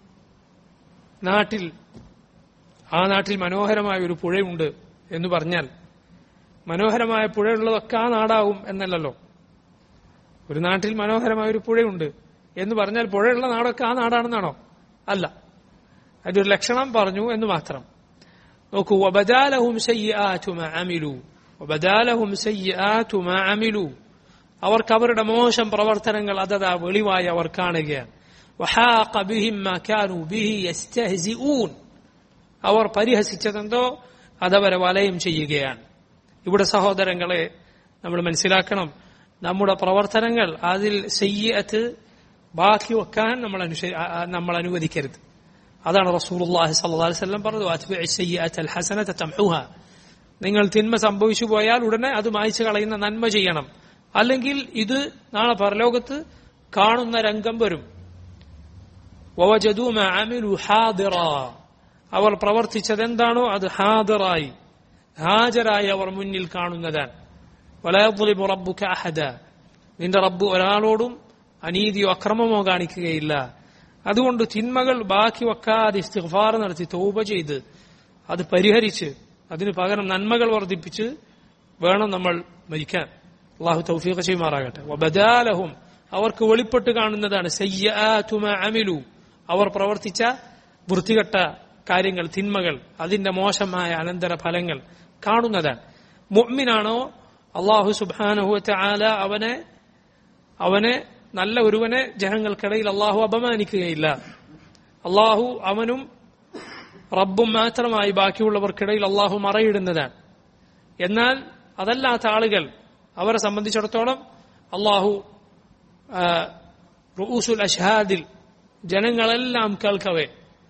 നാട്ടിൽ ആ നാട്ടിൽ മനോഹരമായ ഒരു പുഴയുണ്ട് എന്ന് പറഞ്ഞാൽ മനോഹരമായ പുഴയുള്ളതൊക്കെ ആ നാടാവും എന്നല്ലല്ലോ ഒരു നാട്ടിൽ മനോഹരമായ ഒരു പുഴയുണ്ട് എന്ന് പറഞ്ഞാൽ പുഴയുള്ള നാടൊക്കെ ആ നാടാണെന്നാണോ അല്ല അതൊരു ലക്ഷണം പറഞ്ഞു എന്ന് മാത്രം നോക്കൂ വബദാലഹും സയ്യിആതു മാ അമിലു വബദാലഹും സയ്യിആതു മാ അമിലു അവർക്ക് അവരുടെ മോശം പ്രവർത്തനങ്ങൾ അതതാ വെളിവായി അവർ കാണുകയാണ് വഹാഖ ബിഹിം മാ കാനൂ ബിഹി യസ്തഹ്സിഊൻ അവർ പരിഹസിച്ചതെന്തോ അതവരെ വലയം ചെയ്യുകയാണ് ഇവിടെ സഹോദരങ്ങളെ നമ്മൾ മനസ്സിലാക്കണം നമ്മുടെ പ്രവർത്തനങ്ങൾ അതിൽ സയ്യത്ത് ബാക്കി വെക്കാൻ നമ്മൾ അനുശ- ആ- ആ- നമ്മൾ അനുവദിക്കരുത് അതാണ് റസൂലുള്ളാഹി സ്വല്ലല്ലാഹു അലൈഹി വസല്ലം പറഞ്ഞത് "വഅത്ബിഇ സയ്യിഅത അൽ ഹസനത തംഹുഹ." നിങ്ങൾ തിന്മ സംഭവിച്ചു പോയാൽ ഉടനെ അത് മായ്ച്ചു കളയുന്ന നന്മ ചെയ്യണം അല്ലെങ്കിൽ ഇത് നാളെ പരലോകത്ത് കാണുന്ന രംഗം വരും വവജദൂ മാ അമിലു ഹാദിറാ. അവർ പ്രവർത്തിച്ചതെന്താണോ അത് ഹാദിറായി ഹാജരായി അവർ മുന്നിൽ കാണുന്നതാണ് വലയദ്ലിബു റബ്ബുക അഹദ നിന്റെ റബ്ബ് ഒരാളോടും അനീതിയോ അക്രമമോ കാണിക്കുകയില്ല അതുകൊണ്ട് തിന്മകൾ ബാക്കി വെക്കാതെ ഇസ്തിഗ്ഫാർ നടത്തി തൗബ ചെയ്ത് അത് പരിഹരിച്ച് അതിന് പകരം നന്മകൾ വർദ്ധിപ്പിച്ച് വേണം നമ്മൾ മരിക്കാൻ അള്ളാഹു തൗഫീഖ് ചെയ്യുമാറാകട്ടെ വബദാലഹും അവർക്ക് വെളിപ്പെട്ട് കാണുന്നതാണ് സയ്യാതു മാ അമിലു അവർ പ്രവർത്തിച്ച വൃത്തികെട്ട കാര്യങ്ങൾ തിന്മകൾ അതിന്റെ മോശമായ അനന്തര ഫലങ്ങൾ കാണുന്നതാണ് മുഅ്മിനാണോ അള്ളാഹു സുബാനഹുവറ്റ ആല അവനെ അവനെ നല്ല ഒരുവനെ ജനങ്ങൾക്കിടയിൽ അള്ളാഹു അപമാനിക്കുകയില്ല അള്ളാഹു അവനും റബ്ബും മാത്രമായി ബാക്കിയുള്ളവർക്കിടയിൽ അള്ളാഹു മറയിടുന്നതാണ് എന്നാൽ അതല്ലാത്ത ആളുകൾ അവരെ സംബന്ധിച്ചിടത്തോളം അള്ളാഹു ആ, റുഊസുൽ അഷ്ഹാദിൽ ജനങ്ങളെല്ലാം കേൾക്കവേ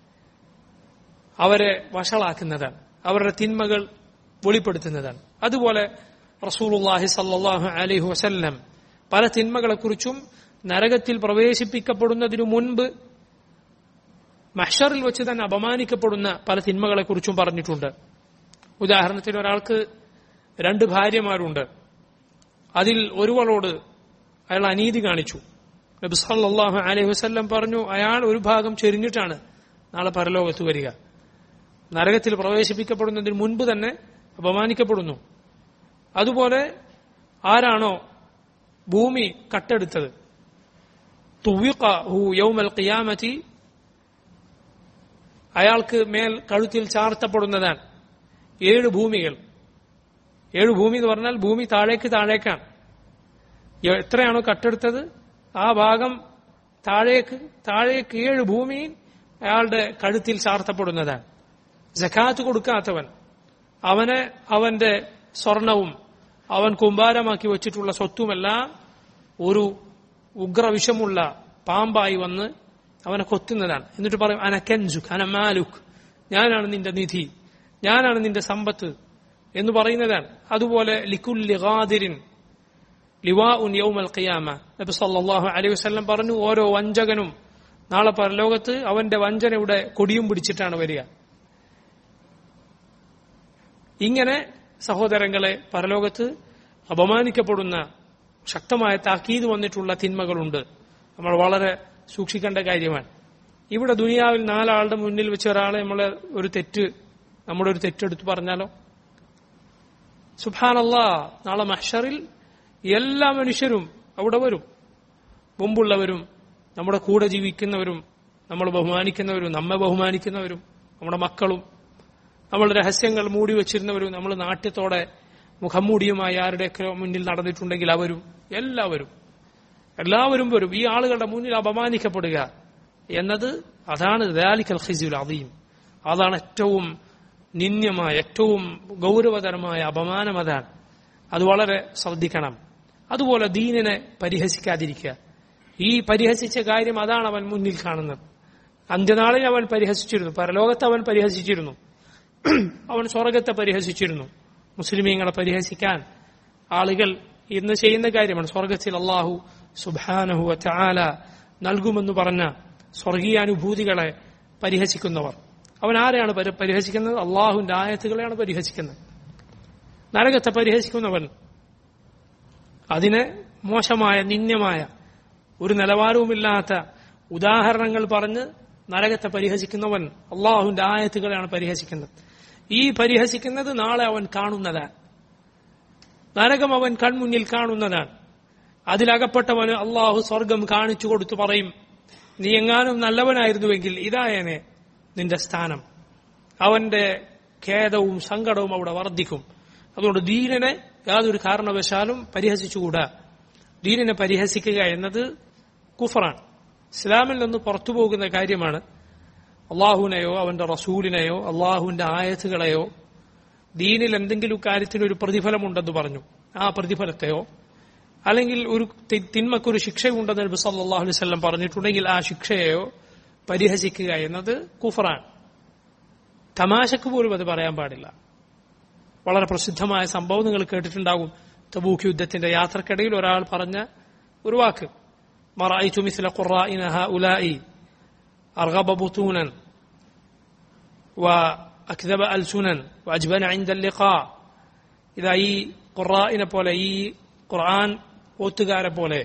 അവരെ വഷളാക്കുന്നതാണ് അവരുടെ തിന്മകൾ വെളിപ്പെടുത്തുന്നതാണ് അതുപോലെ റസൂലുള്ളാഹി സല്ലല്ലാഹു അലൈഹി വസല്ലം പല തിന്മകളെക്കുറിച്ചും നരകത്തിൽ പ്രവേശിപ്പിക്കപ്പെടുന്നതിനു മുൻപ് മഹ്ഷറിൽ വെച്ച് തന്നെ അപമാനിക്കപ്പെടുന്ന പല തിന്മകളെക്കുറിച്ചും പറഞ്ഞിട്ടുണ്ട് ഉദാഹരണത്തിന് ഒരാൾക്ക് രണ്ട് ഭാര്യമാരുണ്ട് അതിൽ ഒരുവളോട് അയാൾ അനീതി കാണിച്ചു നബി സല്ലല്ലാഹു അലൈഹി വസല്ലം പറഞ്ഞു അയാൾ ഒരു ഭാഗം ചെരിഞ്ഞിട്ടാണ് നാളെ പരലോകത്ത് വരിക നരകത്തിൽ പ്രവേശിപ്പിക്കപ്പെടുന്നതിന് മുൻപ് തന്നെ അപമാനിക്കപ്പെടുന്നു അതുപോലെ ആരാണോ ഭൂമി കട്ടെടുത്തത് തുവിഖഹു യൗമൽ ഖിയാമത്തി അയാൾക്ക് മേൽ കഴുത്തിൽ ചാർത്തപ്പെടുന്നതാണ് ഏഴ് ഭൂമികൾ ഏഴ് ഭൂമി എന്ന് പറഞ്ഞാൽ ഭൂമി താഴേക്ക് താഴേക്കാണ് എ- എത്രയാണോ കട്ടെടുത്തത് ആ ഭാഗം താഴേക്ക് താഴേക്ക് ഏഴ് ഭൂമി അയാളുടെ കഴുത്തിൽ ചാർത്തപ്പെടുന്നതാണ് ജക്കാത്ത് കൊടുക്കാത്തവൻ അവന് അവന്റെ സ്വർണവും അവൻ കുമ്പാരമാക്കി വെച്ചിട്ടുള്ള സ്വത്തുമെല്ലാം ഒരു ഉഗ്രവിഷമുള്ള പാമ്പായി വന്ന് അവനെ കൊത്തുന്നതാണ് എന്നിട്ട് പറയും അനക്കൻസുഖ് അനമാലുഖ് ഞാനാണ് നിന്റെ നിധി ഞാനാണ് നിന്റെ സമ്പത്ത് എന്ന് പറയുന്നതാണ് അതുപോലെ ലിക്കുല്ലി ഖാദിരിൻ ലിവാ ഉൻ യൗമൽ ഖിയാമ നബി സല്ലല്ലാഹു അലൈഹി വസല്ലം പറഞ്ഞു ഓരോ വഞ്ചകനും നാളെ പരലോകത്ത് അവന്റെ വഞ്ചനയുടെ കൊടിയും പിടിച്ചിട്ടാണ് വരിക ഇങ്ങനെ സഹോദരങ്ങളെ പരലോകത്ത് അപമാനിക്കപ്പെടുന്ന ശക്തമായ താക്കീത് വന്നിട്ടുള്ള തിന്മകളുണ്ട് നമ്മൾ വളരെ സൂക്ഷിക്കേണ്ട കാര്യമാണ് ഇവിടെ ദുനിയാവിൽ നാലാളുടെ മുന്നിൽ വെച്ച് ഒരാളെ നമ്മളെ ഒരു തെറ്റ് നമ്മുടെ ഒരു തെറ്റെടുത്ത് പറഞ്ഞാലോ സുബാനല്ലാ നാളെ മഹ്ഷറിൽ എല്ലാ മനുഷ്യരും അവിടെ വരും മുമ്പുള്ളവരും നമ്മുടെ കൂടെ ജീവിക്കുന്നവരും നമ്മൾ ബഹുമാനിക്കുന്നവരും നമ്മെ ബഹുമാനിക്കുന്നവരും നമ്മുടെ മക്കളും നമ്മൾ രഹസ്യങ്ങൾ മൂടി വെച്ചിരുന്നവരും നമ്മൾ നാട്യത്തോടെ മുഖം മൂടിയുമായി ആരുടെയൊക്കെ മുന്നിൽ നടന്നിട്ടുണ്ടെങ്കിൽ അവരും എല്ലാവരും എല്ലാവരും വരും ഈ ആളുകളുടെ മുന്നിൽ അപമാനിക്കപ്പെടുക എന്നത് അതാണ് ദാലിക്കൽ ഖിസുൽ അദീം അതാണ് ഏറ്റവും നിന്യമായ ഏറ്റവും ഗൗരവതരമായ അപമാനം അതാണ് അത് വളരെ ശ്രദ്ധിക്കണം അതുപോലെ ദീനിനെ പരിഹസിക്കാതിരിക്കുക ഈ പരിഹസിച്ച കാര്യം അതാണ് അവൻ മുന്നിൽ കാണുന്നത് അന്ത്യനാളിൽ അവൻ പരിഹസിച്ചിരുന്നു പരലോകത്ത് അവൻ പരിഹസിച്ചിരുന്നു അവൻ സ്വർഗത്തെ പരിഹസിച്ചിരുന്നു മുസ്ലിമീങ്ങളെ പരിഹസിക്കാൻ ആളുകൾ ഇന്ന് ചെയ്യുന്ന കാര്യമാണ് സ്വർഗത്തിൽ അള്ളാഹു സുബാനഹു ചാല നൽകുമെന്ന് പറഞ്ഞ സ്വർഗീയാനുഭൂതികളെ പരിഹസിക്കുന്നവർ അവൻ ആരെയാണ് പരി- പരിഹസിക്കുന്നത് അള്ളാഹുവിന്റെ ആയത്തുകളെയാണ് പരിഹസിക്കുന്നത് നരകത്തെ പരിഹസിക്കുന്നവൻ അതിനെ മോശമായ നിന്ദ്യമായ ഒരു നിലവാരവുമില്ലാത്ത ഉദാഹരണങ്ങൾ പറഞ്ഞ് നരകത്തെ പരിഹസിക്കുന്നവൻ അള്ളാഹുവിന്റെ ആയത്തുകളെയാണ് പരിഹസിക്കുന്നത് ഈ പരിഹസിക്കുന്നത് നാളെ അവൻ കാണുന്നതാണ് നരകം അവൻ കൺമുന്നിൽ കാണുന്നതാണ് അതിലകപ്പെട്ടവന് അള്ളാഹു സ്വർഗം കാണിച്ചു കൊടുത്തു പറയും നീ എങ്ങാനും നല്ലവനായിരുന്നുവെങ്കിൽ ഇതായേനെ നിന്റെ സ്ഥാനം അവന്റെ ഖേദവും സങ്കടവും അവിടെ വർദ്ധിക്കും അതുകൊണ്ട് ദീനനെ യാതൊരു കാരണവശാലും പരിഹസിച്ചുകൂടാ ദീനിനെ പരിഹസിക്കുക എന്നത് കുഫറാണ് ഇസ്ലാമിൽ നിന്ന് പുറത്തു പോകുന്ന കാര്യമാണ് അള്ളാഹുവിനെയോ അവന്റെ റസൂലിനെയോ അള്ളാഹുവിന്റെ ആയത്തുകളെയോ ദീനിൽ എന്തെങ്കിലും കാര്യത്തിന് ഒരു പ്രതിഫലമുണ്ടെന്ന് പറഞ്ഞു ആ പ്രതിഫലത്തെയോ അല്ലെങ്കിൽ ഒരു തി- തിന്മക്കൊരു ശിക്ഷയുണ്ടെന്ന് നബി സല്ലല്ലാഹു അലൈഹി വസല്ലം പറഞ്ഞിട്ടുണ്ടെങ്കിൽ ആ ശിക്ഷയെയോ പരിഹസിക്കുക എന്നത് കുഫറാണ് തമാശക്ക് പോലും അത് പറയാൻ പാടില്ല വളരെ പ്രസിദ്ധമായ സംഭവം നിങ്ങൾ കേട്ടിട്ടുണ്ടാകും തബൂക്ക് യുദ്ധത്തിന്റെ യാത്രക്കിടയിൽ ഒരാൾ പറഞ്ഞ ഒരു വാക്ക് മറഅയ്തു മിസ്ല ഖുറാഇന ഹഉലാഇ അർഗബ ബുതൂനൻ وأكذب ألسنا وأجبن عند اللقاء إذا ഈ ഖുറാഇനെ പോലെ ഈ ഖുർആൻ ഓത്തുകാരെ പോലെ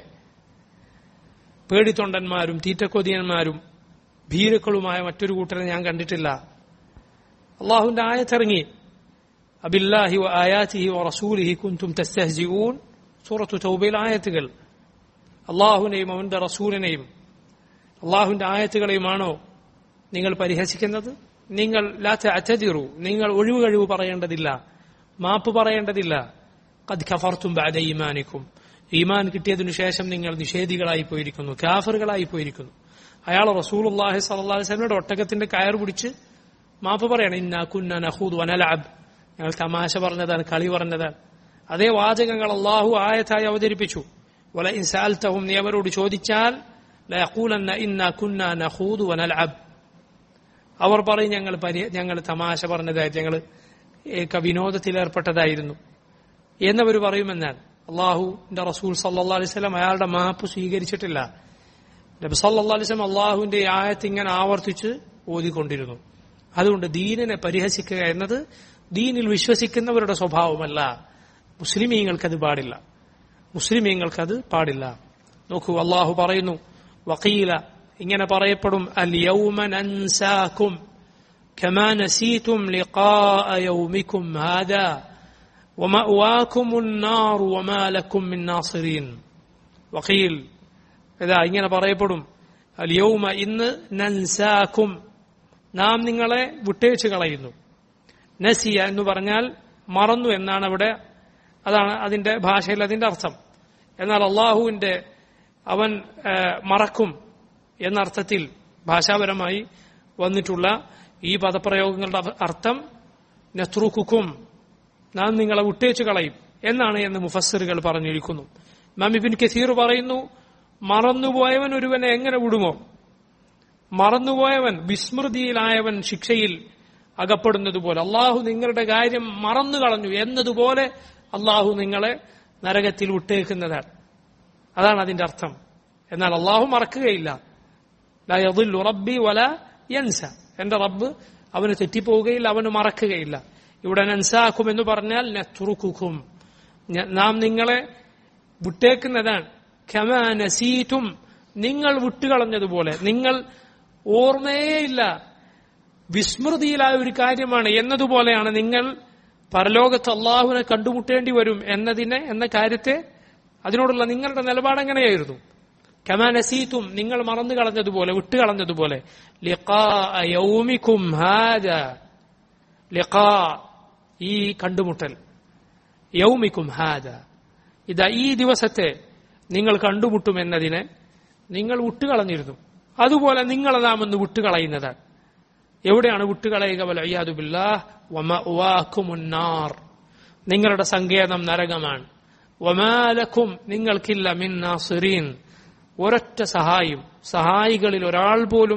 പേടിത്തൊണ്ടന്മാരും തീറ്റക്കൊതിയന്മാരും ഭീരുക്കളുമായ മറ്റൊരു കൂട്ടരെ ഞാൻ കണ്ടിട്ടില്ല അള്ളാഹുവിന്റെ ആയത്തിറങ്ങി അബില്ലാഹി വ ആയാത്തിഹി വ റസൂലിഹി കുന്തും തസ്തഹ്ജിഊൻ സൂറത്തു തൗബയിൽ ആയത്തുകൾ അള്ളാഹുവിനെയും അവന്റെ റസൂലിനെയും അള്ളാഹുവിന്റെ ആയത്തുകളെയുമാണോ നിങ്ങൾ പരിഹസിക്കുന്നത് നിങ്ങൾ ലാത്ത അറ്റതിറു നിങ്ങൾ ഒഴിവ് കഴിവ് പറയേണ്ടതില്ല മാപ്പ് പറയേണ്ടതില്ല കത് ഖഫർത്തും ബാദ ഈമാനിക്കും ഈമാൻ കിട്ടിയതിനു ശേഷം നിങ്ങൾ നിഷേധികളായി പോയിരിക്കുന്നു കാഫറുകളായി പോയിരിക്കുന്നു അയാൾ റസൂലുള്ളാഹി സ്വല്ലല്ലാഹി അലൈഹി വസല്ലമയുടെ ഒട്ടകത്തിന്റെ കയർ പിടിച്ച് മാപ്പ് പറയണം ഇന്നാ കുന്ന നഖൂദ് വനലഅബ് ഞങ്ങൾ തമാശ പറഞ്ഞതാണ് കളി പറഞ്ഞതാണ് അതേ വാചകങ്ങൾ അള്ളാഹു ആയത്തായി അവതരിപ്പിച്ചു വല ഇൻസാൽത്തഹും നീ അവരോട് ചോദിച്ചാൽ ലയഖൂലന്ന ഇന്നാ കുന്ന നഖൂദ് വനലഅബ് അവർ പറയും ഞങ്ങൾ പരി ഞങ്ങൾ തമാശ പറഞ്ഞതായിട്ട് ഞങ്ങൾ വിനോദത്തിൽ ഏർപ്പെട്ടതായിരുന്നു എന്നവർ പറയുമെന്നാണ് അള്ളാഹുന്റെ റസൂൽ സല്ലാ അലൈവല്ലം അയാളുടെ മാപ്പ് സ്വീകരിച്ചിട്ടില്ല നബി സല്ലാ അലൈവലം അള്ളാഹുവിന്റെ ഈ ആയത്ത് ഇങ്ങനെ ആവർത്തിച്ച് ഓതിക്കൊണ്ടിരുന്നു അതുകൊണ്ട് ദീനിനെ പരിഹസിക്കുക എന്നത് ദീനിൽ വിശ്വസിക്കുന്നവരുടെ സ്വഭാവമല്ല മുസ്ലിമീങ്ങൾക്കത് പാടില്ല മുസ്ലിമീങ്ങൾക്കത് പാടില്ല നോക്കൂ അള്ളാഹു പറയുന്നു വക്കീല ഇങ്ങനെ പറയപ്പെടും അൽ യൗമ നൻസാക്കും كما نسيتم لقاء يومكم هذا ومأواكم النار وما لكم من ناصرين وقيل ഇതാ ഇങ്ങനെ പറയപ്പെടും അൽ യൗമ ഇന്ന് നൻസാക്കും നാം നിങ്ങളെ വിട്ടേച്ചു കളയുന്നു നസിയ എന്ന് പറഞ്ഞാൽ മറന്നു എന്നാണ് അവിടെ അതാണ് അതിന്റെ ഭാഷയിൽ അതിന്റെ അർത്ഥം എന്നാൽ അള്ളാഹുവിന്റെ അവൻ ആ, മറക്കും എന്ന അർത്ഥത്തിൽ ഭാഷാപരമായി വന്നിട്ടുള്ള ഈ പദപ്രയോഗങ്ങളുടെ അർത്ഥ- അർത്ഥം നെത്രുക്കും നാം നിങ്ങളെ വിട്ടേച്ചു കളയും എന്നാണ് എന്ന് മുഫസ്സിറുകൾ പറഞ്ഞിരിക്കുന്നു മാമിബിൻ കസീർ പറയുന്നു മറന്നുപോയവൻ ഒരുവനെ എങ്ങനെ വിടുമോ മറന്നുപോയവൻ വിസ്മൃതിയിലായവൻ ശിക്ഷയിൽ അകപ്പെടുന്നത് പോലെ അള്ളാഹു നിങ്ങളുടെ കാര്യം മറന്നു കളഞ്ഞു എന്നതുപോലെ അള്ളാഹു നിങ്ങളെ നരകത്തിൽ വിട്ടേക്കുന്നതാണ് അതാണ് അതിന്റെ അർത്ഥം എന്നാൽ അള്ളാഹു മറക്കുകയില്ല ലാ യദില്ലു റബ്ബി വല യൻസ എന്റെ റബ്ബ് അവന് തെറ്റിപ്പോവുകയില്ല അവന് മറക്കുകയില്ല ഇവിടെ നൻസാക്കും എന്ന് പറഞ്ഞാൽ നെത്തുറുക്കും നാം നിങ്ങളെ വിട്ടേക്കുന്നതാണ് ഖമാ നസീറ്റും നിങ്ങൾ വിട്ടുകളഞ്ഞതുപോലെ നിങ്ങൾ ഓർമ്മയേയില്ല വിസ്മൃതിയിലായ ഒരു കാര്യമാണ് എന്നതുപോലെയാണ് നിങ്ങൾ പരലോകത്ത് അള്ളാഹുവിനെ കണ്ടുമുട്ടേണ്ടി വരും എന്നതിനെ എന്ന കാര്യത്തെ അതിനോടുള്ള നിങ്ങളുടെ നിലപാട് എങ്ങനെയായിരുന്നു കമാനസീത്തും നിങ്ങൾ മറന്നു കളഞ്ഞതുപോലെ വിട്ടുകളഞ്ഞതുപോലെ ലിഖാ യൗമിക്കും ഹാദ ലിഖാ ഈ കണ്ടുമുട്ടൽ യൗമിക്കും ഹാദ ഇതാ ഈ ദിവസത്തെ നിങ്ങൾ കണ്ടുമുട്ടുമെന്നതിനെ നിങ്ങൾ വിട്ടുകളഞ്ഞിരുന്നു അതുപോലെ നിങ്ങളെ നാം ഒന്ന് വിട്ടുകളയുന്നതാണ് എവിടെയാണ് വിട്ടുകളയുക വലയ്യാദുബില്ലാഹ് വമഅവാക്കുമുന്നാർ നിങ്ങളുടെ സങ്കേതം നരകമാണ് വമാലക്കും നിങ്ങൾക്കില്ല മിൻ നാസിറീൻ ഒരൊറ്റ സഹായും സഹായികളിൽ ഒരാൾ പോലും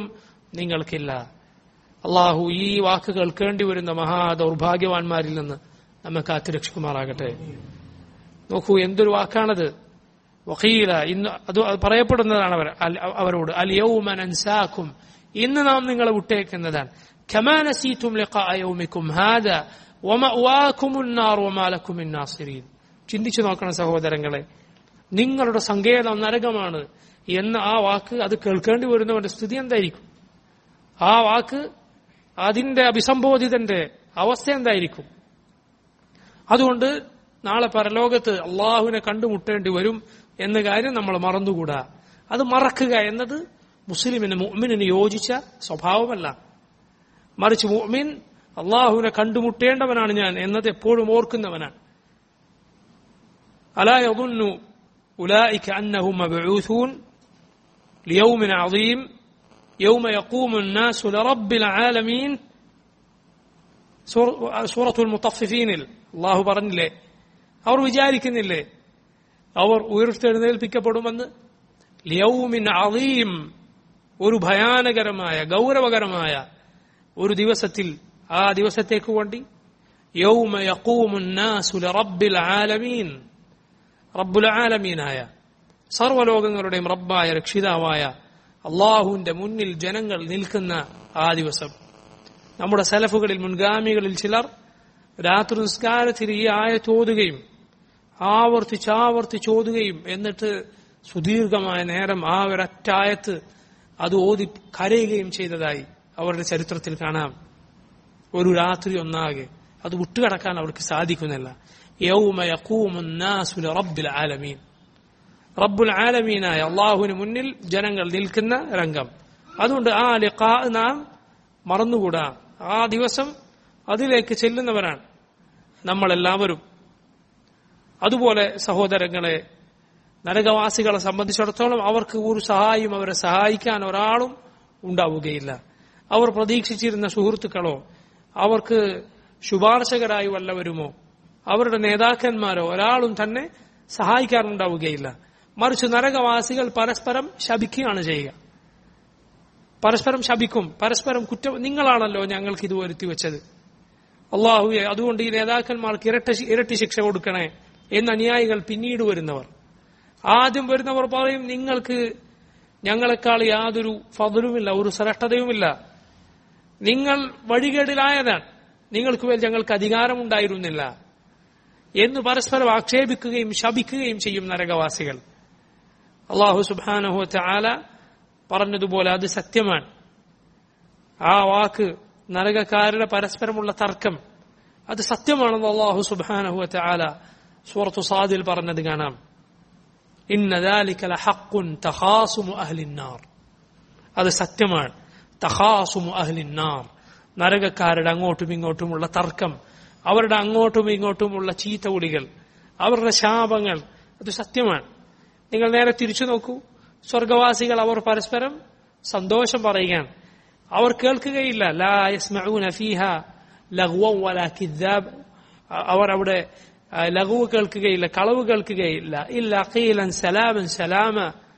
നിങ്ങൾക്കില്ല അള്ളാഹു ഈ വാക്ക് കേൾക്കേണ്ടി വരുന്ന മഹാ ദൗർഭാഗ്യവാന്മാരിൽ നിന്ന് നമ്മെ കാത്തുരക്ഷിക്കുമാറാകട്ടെ നോക്കൂ എന്തൊരു വാക്കാണത് വക്കീല ഇന്ന് അത് അത് പറയപ്പെടുന്നതാണ് അവർ അൽ- അവരോട് അൽ യൗമ നൻസാക്കും ഇന്ന് നാം നിങ്ങളെ വിട്ടേക്കുന്നതാണ് كما نسيتم لقاء يومكم هذا ومأواكم النار وما لكم من ناصرين ചിന്തിച്ചു നോക്കണം സഹോദരങ്ങളെ നിങ്ങളുടെ സങ്കേതം നരകമാണ് എന്ന ആ വാക്ക് അത് കേൾക്കേണ്ടി വരുന്നവന്റെ സ്ഥിതി എന്തായിരിക്കും ആ വാക്ക് അതിന്റെ അഭിസംബോധിതന്റെ അവസ്ഥ എന്തായിരിക്കും അതുകൊണ്ട് നാളെ പരലോകത്ത് അള്ളാഹുവിനെ കണ്ടുമുട്ടേണ്ടി വരും എന്ന കാര്യം നമ്മൾ മറന്നുകൂടാ അത് മറക്കുക എന്നത് മുസ്ലിമിന് മുഅ്മിനിന് യോജിച്ച സ്വഭാവമല്ല മറിച്ച് മുഅ്മിൻ അള്ളാഹുവിനെ കണ്ടുമുട്ടേണ്ടവനാണ് ഞാൻ എന്നത് എപ്പോഴും ഓർക്കുന്നവനാണ് അലാ യظن أولئك أنهم مبعوثون ليوم عظيم يوم يقوم الناس لرب العالمين സൂറത്തുൽ മുത്തഫിഫീനിൽ അള്ളാഹു പറഞ്ഞില്ലേ അവർ വിചാരിക്കുന്നില്ലേ അവർ ഉയർത്തെഴുന്നേൽപ്പിക്കപ്പെടുമെന്ന് ലിയൗമിൻ അളീം ഒരു ഭയാനകരമായ ഗൗരവകരമായ ഒരു ദിവസത്തിൽ ആ ദിവസത്തേക്ക് വേണ്ടി യൗമ യഖൂമുൻ നാസു ലറബ്ബിൽ ആലമീൻ റബ്ബുൽ ആലമീനായ സർവ്വലോകങ്ങളുടെയും റബ്ബായ രക്ഷിതാവായ അള്ളാഹുവിന്റെ മുന്നിൽ ജനങ്ങൾ നിൽക്കുന്ന ആ ദിവസം നമ്മുടെ സലഫുകളിൽ മുൻഗാമികളിൽ ചിലർ രാത്രി നിസ്കാരത്തിൽ ഈ ആയ ചോതുകയും ആവർത്തിച്ചാവർത്തിച്ചോതുകയും എന്നിട്ട് സുദീർഘമായ നേരം ആ ഒരറ്റായത്ത് അത് ഓതി കരയുകയും ചെയ്തതായി അവരുടെ ചരിത്രത്തിൽ കാണാം ഒരു രാത്രി ഒന്നാകെ അത് വിട്ടുകടക്കാൻ അവർക്ക് സാധിക്കുന്നില്ല യൗമ യഖൂമുൻ നാസു ലറബ്ബിൽ ആലമീൻ റബ്ബുൽ ആലമീനായ അള്ളാഹുവിന് മുന്നിൽ ജനങ്ങൾ നിൽക്കുന്ന രംഗം അതുകൊണ്ട് ആ ലിഖാ നാം മറന്നുകൂടാ ആ ദിവസം അതിലേക്ക് ചെല്ലുന്നവരാണ് നമ്മളെല്ലാവരും അതുപോലെ സഹോദരങ്ങളെ നരകവാസികളെ സംബന്ധിച്ചിടത്തോളം അവർക്ക് ഒരു സഹായിയും അവരെ സഹായിക്കാൻ ഒരാളും ഉണ്ടാവുകയില്ല അവർ പ്രതീക്ഷിച്ചിരുന്ന സുഹൃത്തുക്കളോ അവർക്ക് ശുപാർശകരായി വല്ലവരുമോ അവരുടെ നേതാക്കന്മാരോ ഒരാളും തന്നെ സഹായിക്കാറുണ്ടാവുകയില്ല മറിച്ച് നരകവാസികൾ പരസ്പരം ശപിക്കുകയാണ് ചെയ്യുക പരസ്പരം ശപിക്കും പരസ്പരം കുറ്റം നിങ്ങളാണല്ലോ ഞങ്ങൾക്ക് ഇത് വരുത്തി വെച്ചത് അള്ളാഹുയെ അതുകൊണ്ട് ഈ നേതാക്കന്മാർക്ക് ഇരട്ട ഇരട്ടി ശിക്ഷ കൊടുക്കണേ എന്ന് അനുയായികൾ പിന്നീട് വരുന്നവർ ആദ്യം വരുന്നവർ പറയും നിങ്ങൾക്ക് ഞങ്ങളെക്കാൾ യാതൊരു ഫതലുമില്ല ഒരു ശ്രേഷ്ഠതയുമില്ല നിങ്ങൾ വഴികേടിലായതാണ് നിങ്ങൾക്ക് മേൽ ഞങ്ങൾക്ക് അധികാരമുണ്ടായിരുന്നില്ല എന്ന് പരസ്പരം ആക്ഷേപിക്കുകയും ശപിക്കുകയും ചെയ്യും നരകവാസികൾ അള്ളാഹു സുബാനഹു ആല പറഞ്ഞതുപോലെ അത് സത്യമാണ് ആ വാക്ക് നരകക്കാരുടെ പരസ്പരമുള്ള തർക്കം അത് സത്യമാണെന്ന് അള്ളാഹു സുബാനഹു ആല സൂറത്തു സാദിൽ പറഞ്ഞത് കാണാം ഇന്ന ذلك لحق تخاصم أهل النار അത് സത്യമാണ് തഹാസുമു അഹ്ലിന്നാർ നരകക്കാരുടെ അങ്ങോട്ടും ഇങ്ങോട്ടുമുള്ള തർക്കം അവരുടെ അങ്ങോട്ടും ഇങ്ങോട്ടുമുള്ള ചീത്തവിളികൾ അവരുടെ ശാപങ്ങൾ അത് സത്യമാണ് നിങ്ങൾ നേരെ തിരിച്ചു നോക്കൂ സ്വർഗവാസികൾ അവർ പരസ്പരം സന്തോഷം പറയുകയാണ് അവർ കേൾക്കുകയില്ല ലാ യസ്മഊന ഫീഹ ലഗ്വൻ വലാ കിദ്ദാബ് അവർ അവിടെ ലഘുവ് കേൾക്കുകയില്ല കളവ് കേൾക്കുകയില്ല ഇല്ല ഖീലൻ സലാമൻ സലാമ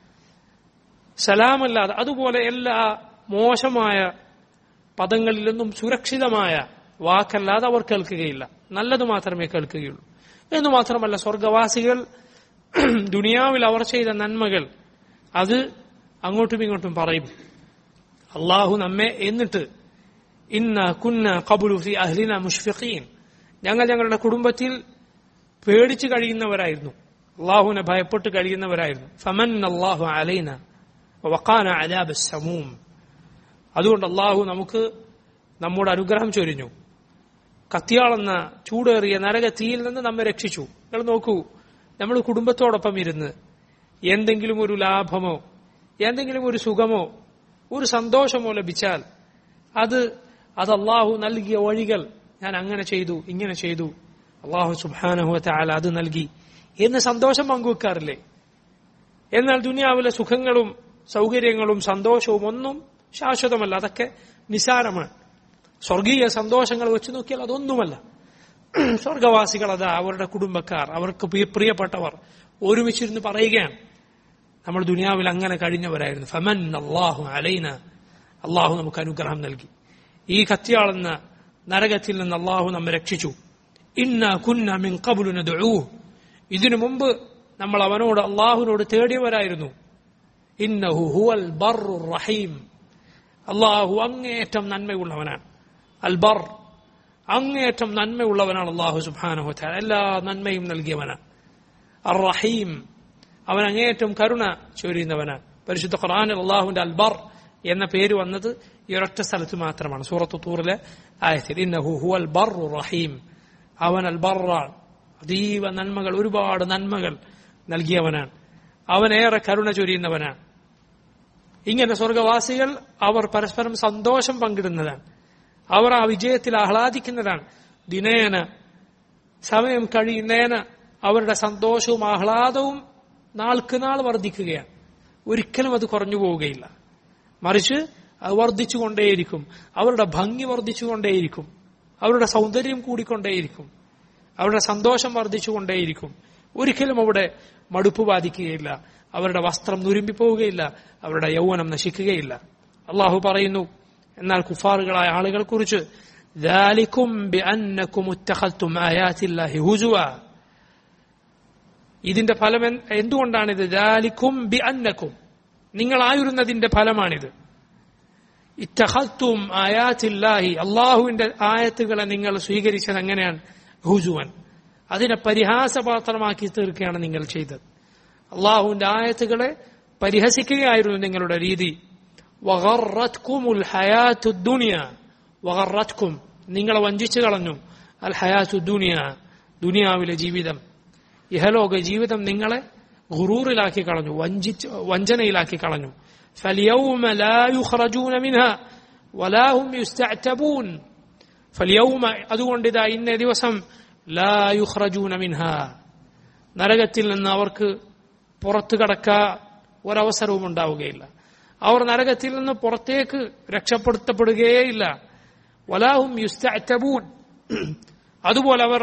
സലാമല്ലാതെ അതുപോലെ എല്ലാ മോശമായ പദങ്ങളിൽ നിന്നും സുരക്ഷിതമായ വാക്കല്ലാതെ അവർ കേൾക്കുകയില്ല നല്ലത് മാത്രമേ കേൾക്കുകയുള്ളൂ എന്ന് മാത്രമല്ല സ്വർഗവാസികൾ ദുനിയാവിൽ അവർ ചെയ്ത നന്മകൾ അത് അങ്ങോട്ടും ഇങ്ങോട്ടും പറയും അള്ളാഹു നമ്മെ എന്നിട്ട് ഇന്ന കുന്ന കബുലു ഫി അഹ്ലിന മുഷ്ഫിഖീൻ ഞങ്ങൾ ഞങ്ങളുടെ കുടുംബത്തിൽ പേടിച്ചു കഴിയുന്നവരായിരുന്നു അള്ളാഹുവിനെ ഭയപ്പെട്ട് കഴിയുന്നവരായിരുന്നു ഫമൻ അള്ളാഹു അലൈന വക്കാന അലാബ് സമൂം അതുകൊണ്ട് അള്ളാഹു നമുക്ക് നമ്മുടെ അനുഗ്രഹം ചൊരിഞ്ഞു കത്തിയാളെന്ന ചൂടേറിയ നരക തീയിൽ നിന്ന് നമ്മെ രക്ഷിച്ചു നിങ്ങൾ നോക്കൂ നമ്മൾ കുടുംബത്തോടൊപ്പം ഇരുന്ന് എന്തെങ്കിലും ഒരു ലാഭമോ എന്തെങ്കിലും ഒരു സുഖമോ ഒരു സന്തോഷമോ ലഭിച്ചാൽ അത് അത് അള്ളാഹു നൽകിയ വഴികൾ ഞാൻ അങ്ങനെ ചെയ്തു ഇങ്ങനെ ചെയ്തു അള്ളാഹു സുബാനഹുവത്തെ ആല അത് നൽകി എന്ന് സന്തോഷം പങ്കുവെക്കാറില്ലേ എന്നാൽ ദുനിയാവിലെ സുഖങ്ങളും സൗകര്യങ്ങളും സന്തോഷവും ഒന്നും ശാശ്വതമല്ല അതൊക്കെ നിസാരമാണ് സ്വർഗീയ സന്തോഷങ്ങൾ വെച്ച് നോക്കിയാൽ അതൊന്നുമല്ല സ്വർഗവാസികൾ അതാ അവരുടെ കുടുംബക്കാർ അവർക്ക് പ്രിയപ്പെട്ടവർ ഒരുമിച്ചിരുന്ന് പറയുകയാണ് നമ്മൾ ദുനിയാവിൽ അങ്ങനെ കഴിഞ്ഞവരായിരുന്നു ഫമൻ അള്ളാഹു അലൈന അള്ളാഹു നമുക്ക് അനുഗ്രഹം നൽകി ഈ കത്തിയാളെന്ന നരകത്തിൽ നിന്ന് അള്ളാഹു നമ്മെ രക്ഷിച്ചു ഇന്ന കുന്ന മിൻ കബുലു നദ്ഉ ഇതിനു മുമ്പ് നമ്മൾ അവനോട് അള്ളാഹുവിനോട് തേടിയവരായിരുന്നു ഇന്നഹു ഹുവൽ ബർറു റഹീം അള്ളാഹു അങ്ങേയറ്റം നന്മയുള്ളവനാണ് അൽ ബർ അങ്ങേയറ്റം നന്മയുള്ളവനാണ് അള്ളാഹു സുബ്ഹാനഹു വതആല എല്ലാ നന്മയും നൽകിയവനാണ് അർ റഹീം അവൻ അങ്ങേയറ്റം കരുണ ചൊരിയുന്നവനാണ് പരിശുദ്ധ ഖുർആനിൽ അള്ളാഹുവിന്റെ അൽബർ എന്ന പേര് വന്നത് ഈ ഒരൊറ്റ സ്ഥലത്ത് മാത്രമാണ് സൂറത്ത് തൂറിലെ ആയത്തിൽ ഇന്നഹു ഹുവൽ ബർറു റഹീം അവൻ അൽ ബറാണ് അതീവ നന്മകൾ ഒരുപാട് നന്മകൾ നൽകിയവനാണ് അവനേറെ കരുണ ചൊരിയുന്നവനാണ് ഇങ്ങനെ സ്വർഗവാസികൾ അവർ പരസ്പരം സന്തോഷം പങ്കിടുന്നതാണ് അവർ ആ വിജയത്തിൽ ആഹ്ലാദിക്കുന്നതാണ് ദിനേന സമയം കഴിയുന്നേന അവരുടെ സന്തോഷവും ആഹ്ലാദവും നാൾക്ക് നാൾ വർദ്ധിക്കുകയാണ് ഒരിക്കലും അത് കുറഞ്ഞു പോവുകയില്ല മറിച്ച് അത് വർദ്ധിച്ചുകൊണ്ടേയിരിക്കും അവരുടെ ഭംഗി വർദ്ധിച്ചുകൊണ്ടേയിരിക്കും അവരുടെ സൗന്ദര്യം കൂടിക്കൊണ്ടേയിരിക്കും അവരുടെ സന്തോഷം വർദ്ധിച്ചുകൊണ്ടേയിരിക്കും ഒരിക്കലും അവിടെ മടുപ്പ് ബാധിക്കുകയില്ല അവരുടെ വസ്ത്രം നുരുമ്പിപ്പോവുകയില്ല അവരുടെ യൗവനം നശിക്കുകയില്ല അള്ളാഹു പറയുന്നു എന്നാൽ കുഫാറുകളായ ആളുകളെ കുറിച്ച് ذلكم بأنكم اتخذتم آيات الله هزوا ഇതിന്റെ ഫലം എന്ത്- എന്തുകൊണ്ടാണിത് ദാലിക്കും ബി അന്നക്കും നിങ്ങളായിരുന്നതിന്റെ ഫലമാണിത് ഇത്തഹത്തും ആയാത്തില്ലാഹി അള്ളാഹുവിന്റെ ആയത്തുകളെ നിങ്ങൾ സ്വീകരിച്ചത് എങ്ങനെയാണ് ഹുജുവൻ അതിനെ പരിഹാസപാത്രമാക്കി തീർക്കുകയാണ് നിങ്ങൾ ചെയ്തത് അള്ളാഹുവിന്റെ ആയത്തുകളെ പരിഹസിക്കുകയായിരുന്നു നിങ്ങളുടെ രീതി വഗറത്കുമുൽ ഹയാത്തു ദുനിയ വഗറത്കും നിങ്ങളെ വഞ്ചിച്ചു കളഞ്ഞു അൽ ഹയാത്തു ദുനിയ ദുനിയാവിലെ ജീവിതം ഇഹലോക ജീവിതം നിങ്ങളെ ഗുറൂറിലാക്കി കളഞ്ഞു വഞ്ചിച്ച് വഞ്ചനയിലാക്കി കളഞ്ഞു فاليوم لا يخرجون منها ولا هم يستعتبون فاليوم അതുകൊണ്ട് ഇതാ ഇന്ന ദിവസം لا يخرجون منها നരകത്തിൽ നിന്ന് അവർക്ക് പുറത്തു കടക്കാ ഒരവസരവും ഉണ്ടാവുകയില്ല അവർ നരകത്തിൽ നിന്ന് പുറത്തേക്ക് രക്ഷപ്പെടുത്തപ്പെടുകയേയില്ല വലാഹും യുസ്തബൂൻ അതുപോലെ അവർ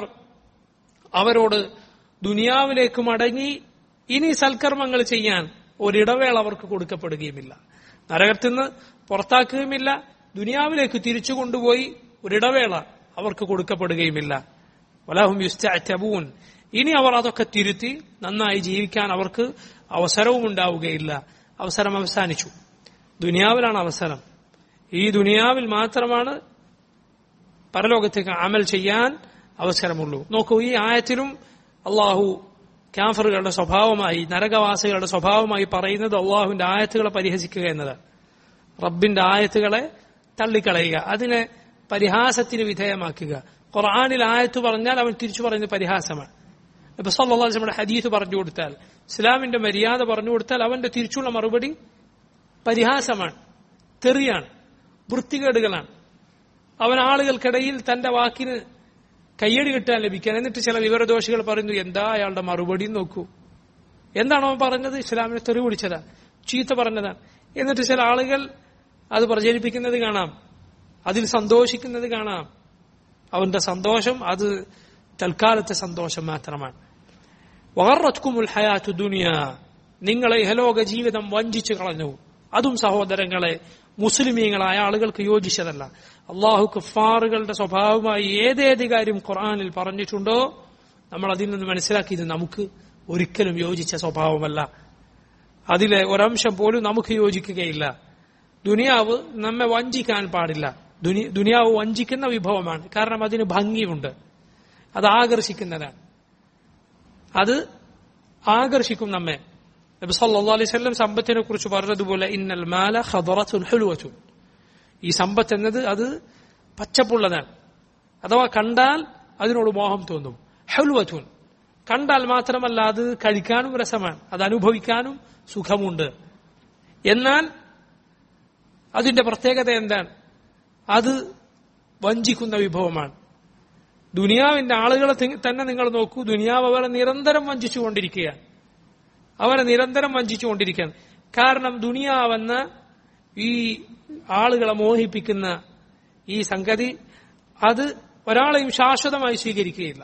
അവരോട് ദുനിയാവിലേക്ക് മടങ്ങി ഇനി സൽക്കർമ്മങ്ങൾ ചെയ്യാൻ ഒരിടവേള അവർക്ക് കൊടുക്കപ്പെടുകയുമില്ല നരകത്തിൽ നിന്ന് പുറത്താക്കുകയുമില്ല ദുനിയാവിലേക്ക് തിരിച്ചു കൊണ്ടുപോയി ഒരിടവേള അവർക്ക് കൊടുക്കപ്പെടുകയുമില്ല വലാഹും യുസ്തബൂൻ ഇനി അവർ അതൊക്കെ തിരുത്തി നന്നായി ജീവിക്കാൻ അവർക്ക് അവസരവും ഉണ്ടാവുകയില്ല അവസരം അവസാനിച്ചു ദുനിയാവിലാണ് അവസരം ഈ ദുനിയാവിൽ മാത്രമാണ് പരലോകത്തേക്ക് അമൽ ചെയ്യാൻ അവസരമുള്ളൂ നോക്കൂ ഈ ആയത്തിലും അള്ളാഹു ക്യാഫറുകളുടെ സ്വഭാവമായി നരകവാസികളുടെ സ്വഭാവമായി പറയുന്നത് അള്ളാഹുവിന്റെ ആയത്തുകളെ പരിഹസിക്കുക എന്നതാണ് റബ്ബിന്റെ ആയത്തുകളെ തള്ളിക്കളയുക അതിനെ പരിഹാസത്തിന് വിധേയമാക്കുക ഖുർആാനിൽ ആയത്ത് പറഞ്ഞാൽ അവൻ തിരിച്ചു പറയുന്നത് പരിഹാസമാണ് ഇപ്പൊ സല്ലാസ്ലമിയുടെ ഹദീസ് പറഞ്ഞു കൊടുത്താൽ ഇസ്ലാമിന്റെ മര്യാദ പറഞ്ഞു കൊടുത്താൽ അവന്റെ തിരിച്ചുള്ള മറുപടി പരിഹാസമാണ് തെറിയാണ് വൃത്തികേടുകളാണ് അവൻ ആളുകൾക്കിടയിൽ തന്റെ വാക്കിന് കയ്യടി കിട്ടാൻ ലഭിക്കാൻ എന്നിട്ട് ചില വിവരദോഷികൾ പറയുന്നു എന്താ അയാളുടെ മറുപടി നോക്കൂ എന്താണ് അവൻ പറഞ്ഞത് ഇസ്ലാമിനെ തെറി പിടിച്ചതാ ചീത്ത പറഞ്ഞതാണ് എന്നിട്ട് ചില ആളുകൾ അത് പ്രചരിപ്പിക്കുന്നത് കാണാം അതിൽ സന്തോഷിക്കുന്നത് കാണാം അവന്റെ സന്തോഷം അത് തൽക്കാലത്തെ സന്തോഷം മാത്രമാണ് വറത്കുമുൽ ഹയാത്തു ദുനിയ നിങ്ങളെ ഇഹലോക ജീവിതം വഞ്ചിച്ചു കളഞ്ഞു അതും സഹോദരങ്ങളെ മുസ്ലിമീങ്ങളായ ആളുകൾക്ക് യോജിച്ചതല്ല അള്ളാഹു കുഫാറുകളുടെ സ്വഭാവമായി ഏതേത് കാര്യം ഖുർആാനിൽ പറഞ്ഞിട്ടുണ്ടോ നമ്മൾ അതിൽ നിന്ന് മനസ്സിലാക്കി ഇത് നമുക്ക് ഒരിക്കലും യോജിച്ച സ്വഭാവമല്ല അതിലെ ഒരംശം പോലും നമുക്ക് യോജിക്കുകയില്ല ദുനിയാവ് നമ്മെ വഞ്ചിക്കാൻ പാടില്ല ദുനി- ദുനിയാവ് വഞ്ചിക്കുന്ന വിഭവമാണ് കാരണം അതിന് ഭംഗിയുണ്ട് അത് ആകർഷിക്കുന്നതാണ് അത് ആകർഷിക്കും നമ്മെ നബി സല്ലല്ലാഹു അലൈഹി വസല്ലം സമ്പത്തിനെ കുറിച്ച് പറഞ്ഞതുപോലെ ഇന്നൽ മാല ഖദറത്തുൻ ഹുൽവത്തുൻ ഈ സമ്പത്ത് എന്നത് അത് പച്ചപ്പുള്ളതാണ് അഥവാ കണ്ടാൽ അതിനോട് മോഹം തോന്നും ഹുൽവത്തുൻ കണ്ടാൽ മാത്രമല്ല അത് കഴിക്കാനും രസമാണ് അത് അനുഭവിക്കാനും സുഖമുണ്ട് എന്നാൽ അതിന്റെ പ്രത്യേകത എന്താണ് അത് വഞ്ചിക്കുന്ന വിഭവമാണ് ദുനിയാവിന്റെ ആളുകളെ തി- തന്നെ നിങ്ങൾ നോക്കൂ ദുനിയാവ് അവരെ നിരന്തരം വഞ്ചിച്ചുകൊണ്ടിരിക്കുകയാണ് അവരെ നിരന്തരം വഞ്ചിച്ചുകൊണ്ടിരിക്കുകയാണ് കാരണം ദുനിയാവെന്ന ഈ ആളുകളെ മോഹിപ്പിക്കുന്ന ഈ സംഗതി അത് ഒരാളെയും ശാശ്വതമായി സ്വീകരിക്കുകയില്ല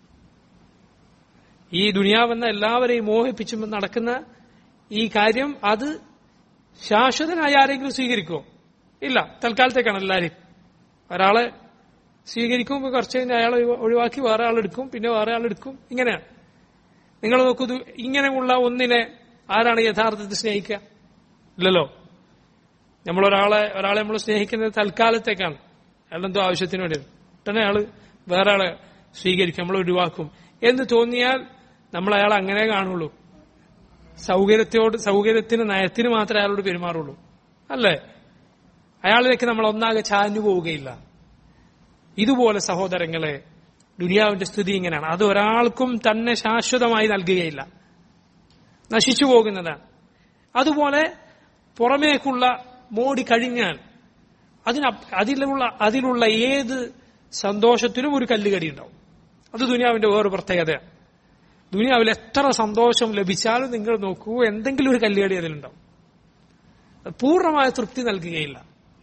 ഈ ദുനിയാവെന്ന എല്ലാവരെയും മോഹിപ്പിച്ചു നടക്കുന്ന ഈ കാര്യം അത് ശാശ്വതനായി ആരെങ്കിലും സ്വീകരിക്കോ ഇല്ല തൽക്കാലത്തേക്കാണ് എല്ലാവരും ഒരാളെ സ്വീകരിക്കും കുറച്ച് കഴിഞ്ഞ് അയാളെ ഒഴിവ- ഒഴിവാക്കി വേറെ ആളെടുക്കും പിന്നെ വേറെ ആളെടുക്കും ഇങ്ങനെയാണ് നിങ്ങൾ നോക്കൂ ഇത് ഇങ്ങനെയുള്ള ഒന്നിനെ ആരാണ് യഥാർത്ഥത്തിൽ സ്നേഹിക്കുക ഇല്ലല്ലോ നമ്മൾ ഒരാളെ ഒരാളെ നമ്മൾ സ്നേഹിക്കുന്നത് തൽക്കാലത്തേക്കാണ് അയാളെന്തോ ആവശ്യത്തിന് വേണ്ടി ഉടനെ അയാള് വേറെ ആളെ സ്വീകരിക്കും നമ്മൾ ഒഴിവാക്കും എന്ന് തോന്നിയാൽ നമ്മൾ അയാളെ അങ്ങനെ കാണുള്ളൂ സൗകര്യത്തോട് സൗകര്യത്തിന് നയത്തിന് മാത്രമേ അയാളോട് പെരുമാറുള്ളൂ അല്ലേ അയാളിലേക്ക് നമ്മൾ ഒന്നാകെ ചാഞ്ഞു പോവുകയില്ല ഇതുപോലെ സഹോദരങ്ങളെ ദുനിയാവിന്റെ സ്ഥിതി ഇങ്ങനെയാണ് അത് ഒരാൾക്കും തന്നെ ശാശ്വതമായി നൽകുകയില്ല നശിച്ചു പോകുന്നതാണ് അതുപോലെ പുറമേക്കുള്ള മോടി കഴിഞ്ഞാൽ അതിന് അതിലുള്ള അതിലുള്ള ഏത് സന്തോഷത്തിനും ഒരു കല്ലുകടി ഉണ്ടാവും അത് ദുനിയാവിന്റെ വേറൊരു പ്രത്യേകതയാണ് ദുനിയാവിൽ എത്ര സന്തോഷം ലഭിച്ചാലും നിങ്ങൾ നോക്കൂ എന്തെങ്കിലും ഒരു കല്ലുകടി അതിലുണ്ടാവും അത് പൂർണ്ണമായ തൃപ്തി നൽകുകയില്ല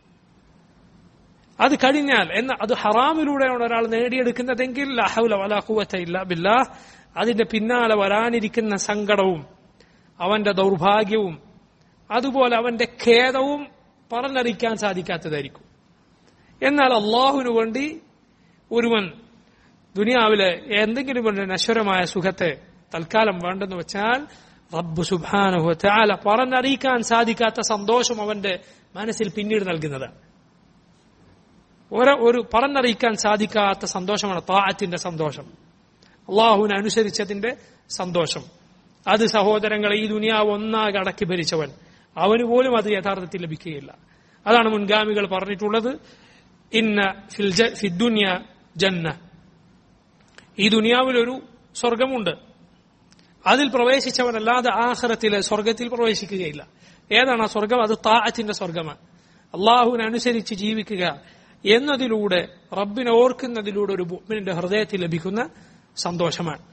അത് കഴിഞ്ഞാൽ എന്ന അത് ഹറാമിലൂടെയാണ് ഒരാൾ നേടിയെടുക്കുന്നതെങ്കിൽ ലഹൗല വലാ ഖുവത ഇല്ല ബില്ലാഹ് അതിന്റെ പിന്നാലെ വരാനിരിക്കുന്ന സങ്കടവും അവന്റെ ദൗർഭാഗ്യവും അതുപോലെ അവന്റെ ഖേദവും പറഞ്ഞറിയിക്കാൻ സാധിക്കാത്തതായിരിക്കും എന്നാൽ അള്ളാഹുവിനു വേണ്ടി ഒരുവൻ ദുനിയാവിലെ എന്തെങ്കിലും ഒരു നശ്വരമായ സുഖത്തെ തൽക്കാലം വേണ്ടെന്ന് വെച്ചാൽ റബ്ബ് സുബാനഹു താല പറഞ്ഞറിയിക്കാൻ സാധിക്കാത്ത സന്തോഷം അവന്റെ മനസ്സിൽ പിന്നീട് നൽകുന്നതാണ് ഒരു ഒരു പറഞ്ഞറിയിക്കാൻ സാധിക്കാത്ത സന്തോഷമാണ് താഅത്തിന്റെ സന്തോഷം അള്ളാഹുവിനെ അനുസരിച്ചതിന്റെ സന്തോഷം അത് സഹോദരങ്ങളെ ഈ ദുനിയാവ് ഒന്നാകെ അടക്കി ഭരിച്ചവൻ അവന് പോലും അത് യഥാർത്ഥത്തിൽ ലഭിക്കുകയില്ല അതാണ് മുൻഗാമികൾ പറഞ്ഞിട്ടുള്ളത് ഇന്ന ഫിൽ ജ- ഫിദ്ദുനിയ ജന്ന ഈ ദുനിയാവിലൊരു സ്വർഗമുണ്ട് അതിൽ പ്രവേശിച്ചവനല്ലാതെ ആഹ്റത്തിലെ സ്വർഗത്തിൽ പ്രവേശിക്കുകയില്ല ഏതാണ് ആ സ്വർഗം അത് താഅത്തിന്റെ സ്വർഗമാണ് അള്ളാഹുവിനനുസരിച്ച് ജീവിക്കുക എന്നതിലൂടെ റബ്ബിനെ ഓർക്കുന്നതിലൂടെ ഒരു മുഅ്മിനിന്റെ ഹൃദയത്തിൽ ലഭിക്കുന്ന സന്തോഷമാണ്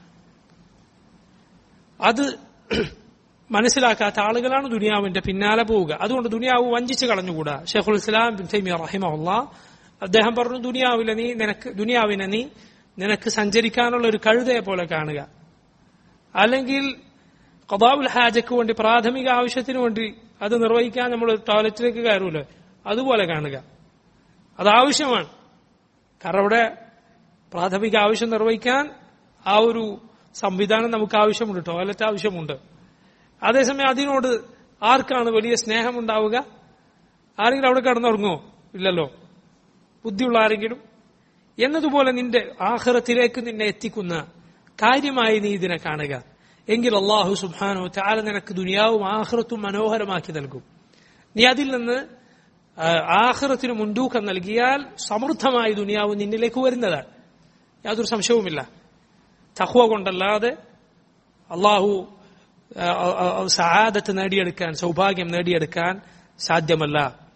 അത് മനസ്സിലാക്കാത്ത ആളുകളാണ് ദുനിയാവിന്റെ പിന്നാലെ പോവുക അതുകൊണ്ട് ദുനിയാവ് വഞ്ചിച്ച് കളഞ്ഞുകൂടാ ഷെയ്ഖുൽ ഇസ്ലാം ബിൻ തൈമിയ റഹിമഹുല്ല അദ്ദേഹം പറഞ്ഞു ദുനിയാവിലെ നീ നിനക്ക് ദുനിയാവിനെ നീ നിനക്ക് സഞ്ചരിക്കാനുള്ള ഒരു കഴുതയെ പോലെ കാണുക അല്ലെങ്കിൽ കബാബുൽ ഹാജയ്ക്ക് വേണ്ടി പ്രാഥമിക ആവശ്യത്തിന് വേണ്ടി അത് നിർവഹിക്കാൻ നമ്മൾ ടോയ്ലറ്റിലേക്ക് കയറൂലോ അതുപോലെ കാണുക അത് ആവശ്യമാണ് കാരണം അവിടെ പ്രാഥമിക ആവശ്യം നിർവഹിക്കാൻ ആ ഒരു സംവിധാനം നമുക്ക് ആവശ്യമുണ്ട് ടോയ്ലറ്റ് ആവശ്യമുണ്ട് അതേസമയം അതിനോട് ആർക്കാണ് വലിയ സ്നേഹമുണ്ടാവുക ആരെങ്കിലും അവിടെ കിടന്നുറങ്ങോ ഇല്ലല്ലോ ബുദ്ധിയുള്ള ആരെങ്കിലും എന്നതുപോലെ നിന്റെ ആഹ്റത്തിലേക്ക് നിന്നെ എത്തിക്കുന്ന കാര്യമായി നീ ഇതിനെ കാണുക എങ്കിൽ അള്ളാഹു സുബാനോ ചാല നിനക്ക് ദുനിയാവും ആഹ്റത്തും മനോഹരമാക്കി നൽകും നീ അതിൽ നിന്ന് ആ, ആഖിറത്തിന് മുൻതൂക്കം നൽകിയാൽ സമൃദ്ധമായി ദുനിയാവ് നിന്നിലേക്ക് വരുന്നതാണ് യാതൊരു സംശയവുമില്ല തഹ്വ കൊണ്ടല്ലാതെ അള്ളാഹു ആ, ആ, ആ, സഹാദത്ത് നേടിയെടുക്കാൻ സൗഭാഗ്യം നേടിയെടുക്കാൻ സാധ്യമല്ല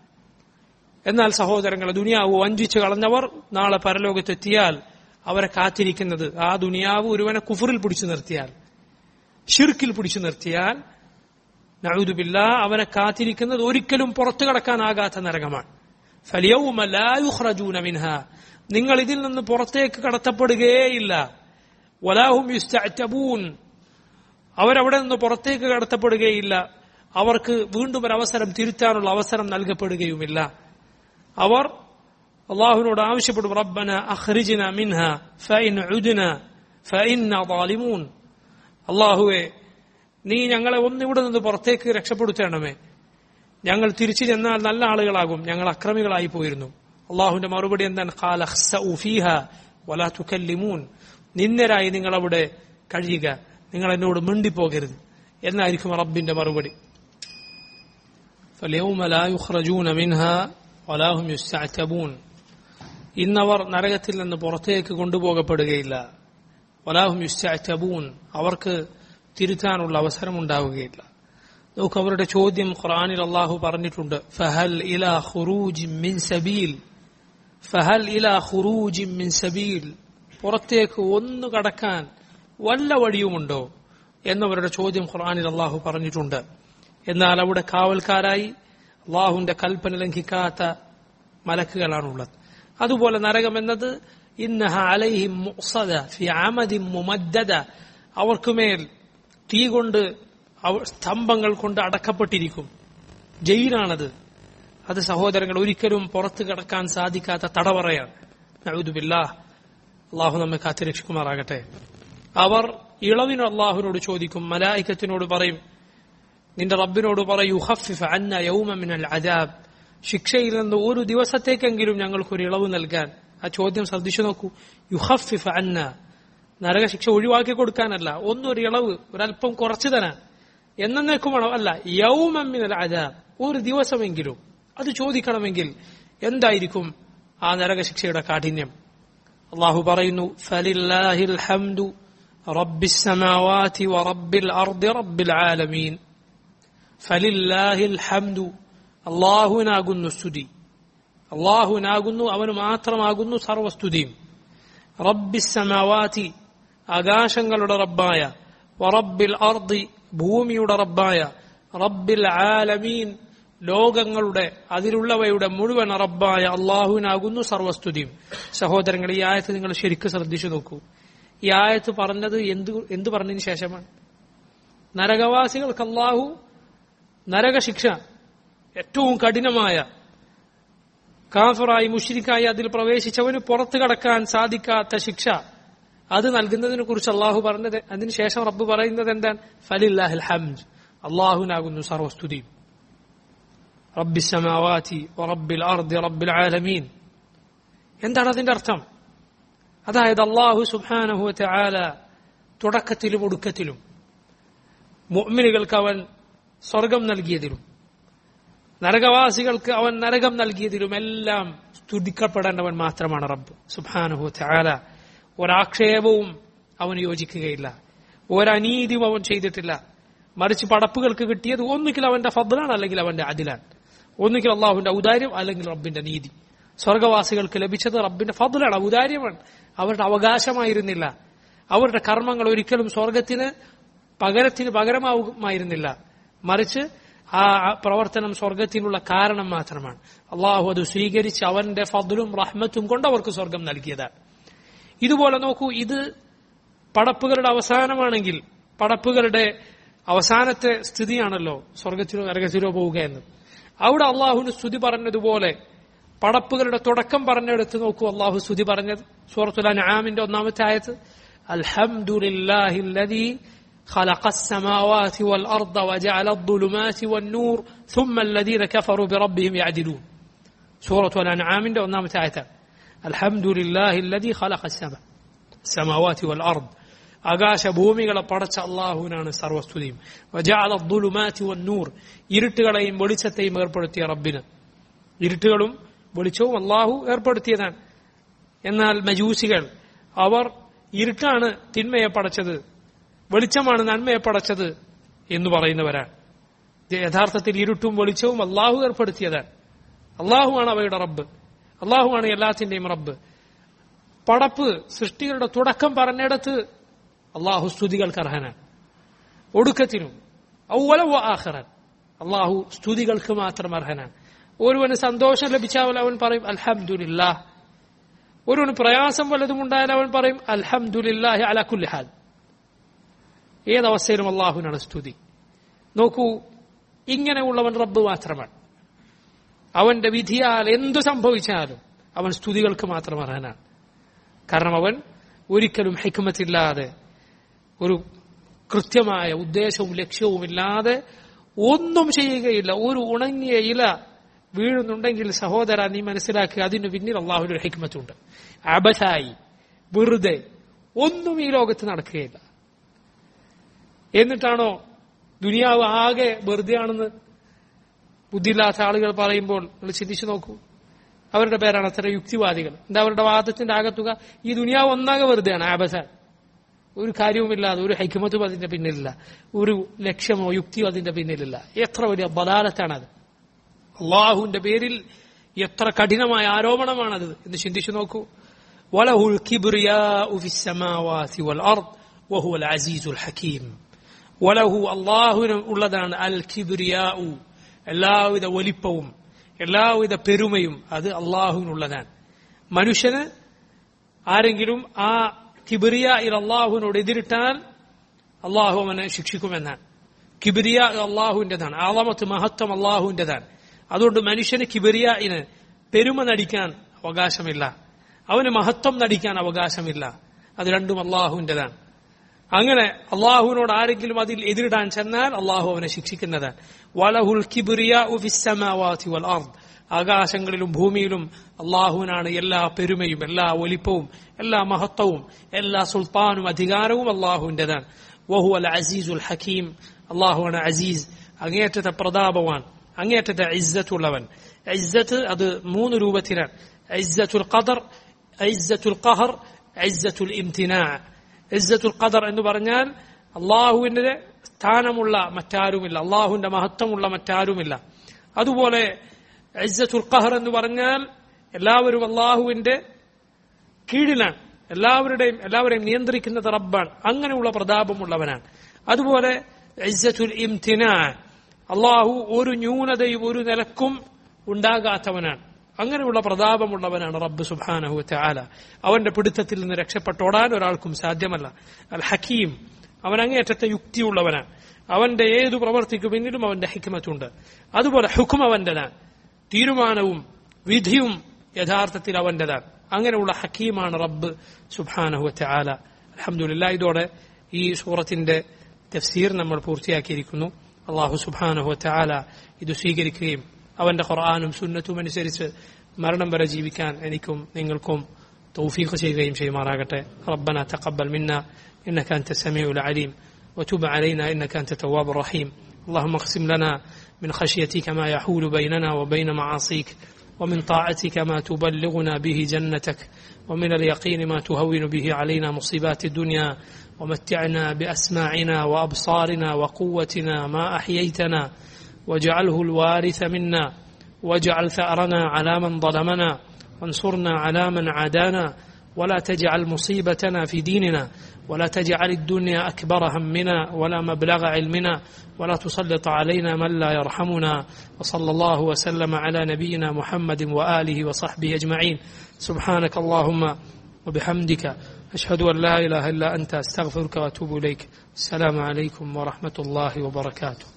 എന്നാൽ സഹോദരങ്ങളെ ദുനിയാവ് വഞ്ചിച്ചു കളഞ്ഞവർ നാളെ പരലോകത്തെത്തിയാൽ അവരെ കാത്തിരിക്കുന്നത് ആ ദുനിയാവ് ഒരുവനെ കുഫറിൽ പിടിച്ചു നിർത്തിയാൽ ഷിർക്കിൽ പിടിച്ചു നിർത്തിയാൽ നഴുതുബില്ല അവനെ കാത്തിരിക്കുന്നത് ഒരിക്കലും പുറത്തു കടക്കാനാകാത്ത നരകമാണ് ഫലിയവുമ ലാ യുഖ്റജൂന മിൻഹ നിങ്ങൾ ഇതിൽ നിന്ന് പുറത്തേക്ക് കടത്തപ്പെടുകയേയില്ല വലാഹും യുസ്തഅ്തബൂൻ അവരവിടെ നിന്ന് പുറത്തേക്ക് കടത്തപ്പെടുകയില്ല അവർക്ക് വീണ്ടും ഒരു അവസരം തിരുത്താനുള്ള അവസരം നൽകപ്പെടുകയുമില്ല അവർ അള്ളാഹുവിനോട് ആവശ്യപ്പെടും റബ്ബന അഖ്രിജ്ന മിൻഹ ഫഇൻ ഉദ്ന ഫഇന്ന ളാലിമൂൻ അള്ളാഹുവെ നീ ഞങ്ങളെ ഒന്നിവിടെ നിന്ന് പുറത്തേക്ക് രക്ഷപ്പെടുത്തണമേ ഞങ്ങൾ തിരിച്ചു ചെന്നാൽ നല്ല ആളുകളാകും ഞങ്ങൾ അക്രമികളായി പോയിരുന്നു അള്ളാഹുവിന്റെ മറുപടി എന്താണ് ഖാല ഖ്സഉ ഫീഹ വലാ തുകല്ലിമൂൻ നിന്നരായി നിങ്ങൾ അവിടെ കഴിയുക നിങ്ങൾ എന്നോട് മിണ്ടിപ്പോകരുത് എന്നായിരിക്കും റബ്ബിന്റെ മറുപടി فاليوم لا يخرجون منها ولا هم يستعتبون ഇന്നവർ നരകത്തിൽ നിന്ന് പുറത്തേക്ക് കൊണ്ടുപോകപ്പെടുകയില്ല വലാഹും യുസ്തഅ്തബൂൻ അവർക്ക് തിരുത്താനുള്ള അവസരം ഉണ്ടാവുകയില്ല നോക്ക് അവരുടെ ചോദ്യം ഖുർആനിൽ അള്ളാഹു പറഞ്ഞിട്ടുണ്ട് ഫഹൽ ഇലാ ഖുറൂജി മിൻ സബീൽ ഫഹൽ ഇലാ ഖുറൂജി മിൻ സബീൽ പുറത്തേക്ക് ഒന്ന് കടക്കാൻ വല്ല വഴിയുമുണ്ടോ എന്നവരുടെ ചോദ്യം ഖുർആനിൽ അള്ളാഹു പറഞ്ഞിട്ടുണ്ട് എന്നാൽ അവിടെ കാവൽക്കാരായി അള്ളാഹുവിന്റെ കൽപ്പന ലംഘിക്കാത്ത മലക്കുകളാണുള്ളത് അതുപോലെ നരകം എന്നത് ഇന്നഹ അലൈഹിം മുഅ്സദ ഫി അമദിൻ മുമദ്ദദ അവർക്കുമേൽ തീ കൊണ്ട് അവ- സ്തംഭങ്ങൾ കൊണ്ട് അടക്കപ്പെട്ടിരിക്കും ജയിലാണത് അത് സഹോദരങ്ങൾ ഒരിക്കലും പുറത്തു കിടക്കാൻ സാധിക്കാത്ത തടവറയാണ് നഴുതുബില്ലാ അള്ളാഹു നമ്മെ കാത്തുരക്ഷിക്കുമാറാകട്ടെ അവർ ഇളവിന് അള്ളാഹുവിനോട് ചോദിക്കും മലായിക്കത്തിനോട് പറയും നിന്റെ റബ്ബിനോട് പറയൂ ഹഫിഫ അന്ന യൗമ മിനൽ അജാബ് ശിക്ഷയിൽ നിന്ന് ഒരു ദിവസത്തേക്കെങ്കിലും ഞങ്ങൾക്കൊരു ഇളവ് നൽകാൻ ആ ചോദ്യം ശ്രദ്ധിച്ചു നോക്കൂ യുഹഫിഫ അന്ന നരകശിക്ഷ ഒഴിവാക്കി കൊടുക്കാനല്ല ഒന്നൊരു ഇളവ് ഒരല്പം കുറച്ചു തരാൻ എന്നേക്കുമാണോ അല്ല യൗമിനൽ അജാബ് ഒരു ദിവസമെങ്കിലും അത് ചോദിക്കണമെങ്കിൽ എന്തായിരിക്കും ആ നരകശിക്ഷയുടെ കാഠിന്യം അള്ളാഹു പറയുന്നു ഫലില്ലാഹിൽ ഹംദു റബ്ബിസ് സമാവാതി വറബ്ബിൽ അർദി റബ്ബിൽ ആലമീൻ ഫലില്ലാഹിൽ ഹംദു അള്ളാഹുവിനാകുന്നു സ്തുതി അള്ളാഹുവിനാകുന്നു അവന് മാത്രമാകുന്നു സർവസ്തുതിയും റബ്ബിസ് സമാവാതി ആകാശങ്ങളുടെ റബ്ബായ വറബ്ബിൽ അർദി ഭൂമിയുടെ റബ്ബായ റബ്ബിൽ ആലമീൻ ലോകങ്ങളുടെ അതിലുള്ളവയുടെ മുഴുവൻ റബ്ബായ അള്ളാഹുവിനാകുന്നു സർവസ്തുതിയും സഹോദരങ്ങൾ ഈ ആയത്ത് നിങ്ങൾ ശരിക്കും ശ്രദ്ധിച്ചു നോക്കൂ ഈ ആയത്ത് പറഞ്ഞത് എന്ത് എന്ത് പറഞ്ഞതിന് ശേഷമാണ് നരകവാസികൾക്ക് അള്ളാഹു നരകശിക്ഷ ഏറ്റവും കഠിനമായ കാഫറായി മുഷിരിക്കായി അതിൽ പ്രവേശിച്ചവന് പുറത്തു കടക്കാൻ സാധിക്കാത്ത ശിക്ഷ അത് നൽകുന്നതിനെ കുറിച്ച് അള്ളാഹു പറഞ്ഞത് അതിനുശേഷം റബ്ബ് പറയുന്നത് എന്താണ് ഫലില്ലാഹിൽ ഹംദ് അള്ളാഹുനാകുന്നു സർവസ്തുതിയും റബ്ബി സമാവാതി റബ്ബിൽ അർദി റബ്ബിൽ ആലമീൻ എന്താണ് അതിന്റെ അർത്ഥം അതായത് അള്ളാഹു സുബാനഹു ആല തുടക്കത്തിലും ഒടുക്കത്തിലും മുഅ്മിനുകൾക്ക് അവൻ സ്വർഗം നൽകിയതിലും നരകവാസികൾക്ക് അവൻ നരകം നൽകിയതിലും എല്ലാം സ്തുതിക്കപ്പെടേണ്ടവൻ മാത്രമാണ് റബ്ബ് സുബാനഹു ആല ഒരാക്ഷേപവും അവന് യോജിക്കുകയില്ല ഒരനീതിയും അവൻ ചെയ്തിട്ടില്ല മറിച്ച് പടപ്പുകൾക്ക് കിട്ടിയത് ഒന്നുകിൽ അവന്റെ ഫضലാണ് അല്ലെങ്കിൽ അവന്റെ അതിലാണ് ഒന്നുകിൽ അള്ളാഹുവിന്റെ ഔദാര്യം അല്ലെങ്കിൽ റബ്ബിന്റെ നീതി സ്വർഗവാസികൾക്ക് ലഭിച്ചത് റബ്ബിന്റെ ഫضലാണ് ഔദാര്യമാണ് അവരുടെ അവകാശമായിരുന്നില്ല അവരുടെ കർമ്മങ്ങൾ ഒരിക്കലും സ്വർഗത്തിന് പകരത്തിന് പകരമാവുമായിരുന്നില്ല മറിച്ച് ആ പ്രവർത്തനം സ്വർഗത്തിനുള്ള കാരണം മാത്രമാണ് അള്ളാഹു അത് സ്വീകരിച്ച് അവന്റെ ഫضലും റഹ്മത്തും കൊണ്ട് അവർക്ക് സ്വർഗം നൽകിയതാണ് ഇതുപോലെ നോക്കൂ ഇത് പടപ്പുകളുടെ അവസാനമാണെങ്കിൽ പടപ്പുകളുടെ അവസാനത്തെ സ്ഥിതിയാണല്ലോ സ്വർഗത്തിലോ നരകത്തിലോ പോവുക എന്ന് അവിടെ അള്ളാഹുവിന് സ്തുതി പറഞ്ഞതുപോലെ പടപ്പുകളുടെ തുടക്കം പറഞ്ഞെടുത്ത് നോക്കൂ അള്ളാഹു സ്തുതി പറഞ്ഞത് സൂറത്തുൽ അൻആമിന്റെ ഒന്നാമത്തെ ആയത്ത് അൽഹംദുലില്ലാഹില്ലദീ خلق السماوات والأرض وجعل الظلمات والنور ثم الذين كفروا بربهم يعدلون سورة الأنعام عند ഒന്നാമത്തെ ആയത്ത് الحمد لله الذي خلق السماء السماوات والأرض ആകാശ ഭൂമികളെ പടച്ച അള്ളാഹുവിനാണ് സർവസ്തുതിയും വന്നൂർ ഇരുട്ടുകളെയും വെളിച്ചത്തെയും ഏർപ്പെടുത്തിയ റബ്ബിന് ഇരുട്ടുകളും വെളിച്ചവും അള്ളാഹു ഏർപ്പെടുത്തിയതാണ് എന്നാൽ മജൂസികൾ അവർ ഇരുട്ടാണ് തിന്മയെ പടച്ചത് വെളിച്ചമാണ് നന്മയെ പടച്ചത് എന്ന് പറയുന്നവരാണ് യഥാർത്ഥത്തിൽ ഇരുട്ടും വെളിച്ചവും അള്ളാഹു ഏർപ്പെടുത്തിയതാണ് അള്ളാഹുവാണ് അവയുടെ റബ്ബ് അള്ളാഹുവാണ് എല്ലാത്തിന്റെയും റബ്ബ് പടപ്പ് സൃഷ്ടികളുടെ തുടക്കം പറഞ്ഞിടത്ത് അള്ളാഹു സ്തുതികൾക്ക് അർഹനാണ് ഒടുക്കത്തിനും ഔവലവ ആഹ്റൻ അള്ളാഹു സ്തുതികൾക്ക് മാത്രം അർഹനാണ് ഒരുവന് സന്തോഷം ലഭിച്ചാൽ അവൻ പറയും അൽഹംദുലില്ലാ ഒരുവന് പ്രയാസം വല്ലതും ഉണ്ടായാൽ അവൻ പറയും അൽഹംദുലില്ലാഹി അലക്കുല്ലിഹാൽ ഏതവസ്ഥയിലും അള്ളാഹുവിനാണ് സ്തുതി നോക്കൂ ഇങ്ങനെയുള്ളവൻ റബ്ബ് മാത്രമാണ് അവന്റെ വിധിയാൽ എന്തു സംഭവിച്ചാലും അവൻ സ്തുതികൾക്ക് മാത്രം അർഹനാണ് കാരണം അവൻ ഒരിക്കലും ഹൈക്കമത്തില്ലാതെ ഒരു കൃത്യമായ ഉദ്ദേശവും ലക്ഷ്യവുമില്ലാതെ ഒന്നും ചെയ്യുകയില്ല ഒരു ഉണങ്ങിയ ഇല വീഴുന്നുണ്ടെങ്കിൽ സഹോദര നീ മനസ്സിലാക്കുക അതിന് പിന്നിൽ അള്ളാഹുവിന്റെ ഹിക്മത്തുണ്ട് അബസായി വെറുതെ ഒന്നും ഈ ലോകത്ത് നടക്കുകയില്ല എന്നിട്ടാണോ ദുനിയാവ് ആകെ വെറുതെയാണെന്ന് ബുദ്ധിയില്ലാത്ത ആളുകൾ പറയുമ്പോൾ നിങ്ങൾ ചിന്തിച്ചു നോക്കൂ അവരുടെ പേരാണ് അത്ര യുക്തിവാദികൾ എന്താ അവരുടെ വാദത്തിന്റെ ആകത്തുക ഈ ദുനിയാവ് ഒന്നാകെ വെറുതെയാണ് ആബസ ഒരു കാര്യവുമില്ലാതെ ഒരു ഹൈക്കമത്തും അതിന്റെ പിന്നിലില്ല ഒരു ലക്ഷ്യമോ യുക്തിയോ അതിന്റെ പിന്നിലില്ല എത്ര വലിയ ബലാലത്താണത് അള്ളാഹുവിന്റെ പേരിൽ എത്ര കഠിനമായ ആരോപണമാണത് എന്ന് ചിന്തിച്ചു നോക്കൂ വലഹുൽ വഹുവൽ അസീസുൽ ഹക്കീം വലഹു അള്ളാഹുവിന് ഉള്ളതാണ് അൽ കിബിറിയാഉ എല്ലാവിധ വലിപ്പവും എല്ലാവിധ പെരുമയും അത് അള്ളാഹുവിനുള്ളതാണ് മനുഷ്യന് ആരെങ്കിലും ആ കിബിറിയ ഇൽ അള്ളാഹുവിനോട് എതിരിട്ടാൽ അള്ളാഹു അവനെ ശിക്ഷിക്കുമെന്നാണ് കിബിറിയ അള്ളാഹുവിൻ്റെതാണ് ആളമത്ത് മഹത്വം അള്ളാഹുവിൻ്റെതാണ് അതുകൊണ്ട് മനുഷ്യന് കിബിറിയായിന് പെരുമ നടിക്കാൻ അവകാശമില്ല അവന് മഹത്വം നടിക്കാൻ അവകാശമില്ല അത് രണ്ടും അള്ളാഹുവിൻ്റെതാണ് അങ്ങനെ അള്ളാഹുവിനോട് ആരെങ്കിലും അതിൽ എതിരിടാൻ ചെന്നാൽ അള്ളാഹു അവനെ ശിക്ഷിക്കുന്നതാണ് വലഹുൽ കിബിറിയാഉ ഫിസ്സമാവാതി വൽ അർദ് ആകാശങ്ങളിലും ഭൂമിയിലും അള്ളാഹുവിനാണ് എല്ലാ പെരുമയും എല്ലാ ഒലിപ്പവും എല്ലാ മഹത്വവും എല്ലാ സുൽത്താനും അധികാരവും അള്ളാഹുവിൻ്റെതാണ് വഹു അൽ അസീസുൽ ഹക്കീം അള്ളാഹുവാണ് അസീസ് അങ്ങേയറ്റത്തെ പ്രതാപവാൻ അങ്ങേയറ്റത്തെ ഇസ്സത്തുള്ളവൻ ഇസ്സത്ത് അത് മൂന്ന് രൂപത്തിലാണ് ഇസ്സത്തുൽ ഖദർ ഇസ്സത്തുൽ ഖഹർ ഇസ്സത്തുൽ ഇംതിനാ ഇസ്സത്തുൽ ഖദർ എന്ന് പറഞ്ഞാൽ അള്ളാഹുവിന്റെ സ്ഥാനമുള്ള മറ്റാരുമില്ല അള്ളാഹുവിന്റെ മഹത്വമുള്ള മറ്റാരുമില്ല അതുപോലെ ഇസ്സത്തുൽ ഖഹർ എന്ന് പറഞ്ഞാൽ എല്ലാവരും അള്ളാഹുവിന്റെ കീഴിലാണ് എല്ലാവരുടെയും എല്ലാവരെയും നിയന്ത്രിക്കുന്നത് റബ്ബാണ് അങ്ങനെയുള്ള പ്രതാപമുള്ളവനാണ് അതുപോലെ ഇസ്സത്തുൽ ഇംതിനാ അള്ളാഹു ഒരു ന്യൂനതയും ഒരു നിലക്കും ഉണ്ടാകാത്തവനാണ് അങ്ങനെയുള്ള പ്രതാപമുള്ളവനാണ് റബ്ബ് സുബാനഹു ആല അവന്റെ പിടുത്തത്തിൽ നിന്ന് രക്ഷപ്പെട്ടോടാൻ ഒരാൾക്കും സാധ്യമല്ല അൽ ഹക്കീം അവൻ അങ്ങേയറ്റത്തെ യുക്തിയുള്ളവനാണ് അവന്റെ ഏതു പ്രവർത്തിക്കു പിന്നിലും അവന്റെ ഹിക്മത്തുണ്ട് അതുപോലെ ഹുക്കും അവന്റെതാണ് തീരുമാനവും വിധിയും യഥാർത്ഥത്തിൽ അവന്റേതാണ് അങ്ങനെയുള്ള ഹക്കീമാണ് റബ്ബ് സുബാനഹു ആല അലഹമുല്ല ഇതോടെ ഈ സൂറത്തിന്റെ തഫ്സീർ നമ്മൾ പൂർത്തിയാക്കിയിരിക്കുന്നു അള്ളാഹു സുബാനഹു ആല ഇത് സ്വീകരിക്കുകയും അവന്റെ ഖുർആാനും സുന്നത്തും അനുസരിച്ച് മരണം വരെ ജീവിക്കാൻ എനിക്കും നിങ്ങൾക്കും തൗഫീഖ് ചെയ്യുകയും ചെയ്യുമാറാകട്ടെ റബ്ബന തഖബ്ബൽ മിന്ന إنك أنت السميع العليم وتب علينا إنك أنت التواب الرحيم اللهم اقسم لنا من خشيتك ما يحول بيننا وبين معاصيك ومن طاعتك ما تبلغنا به جنتك ومن اليقين ما تهون به علينا مصيبات الدنيا ومتعنا بأسماعنا وأبصارنا وقوتنا ما أحييتنا واجعله الوارث منا واجعل ثأرنا على من ظلمنا وانصرنا على من عادانا ولا تجعل مصيبتنا في ديننا ولا تجعل الدنيا أكبر همنا ولا مبلغ علمنا ولا تسلط علينا من لا يرحمنا وصلى الله وسلم على نبينا محمد وآله وصحبه أجمعين سبحانك اللهم وبحمدك أشهد أن لا إله إلا أنت أستغفرك وأتوب إليك السلام عليكم ورحمة الله وبركاته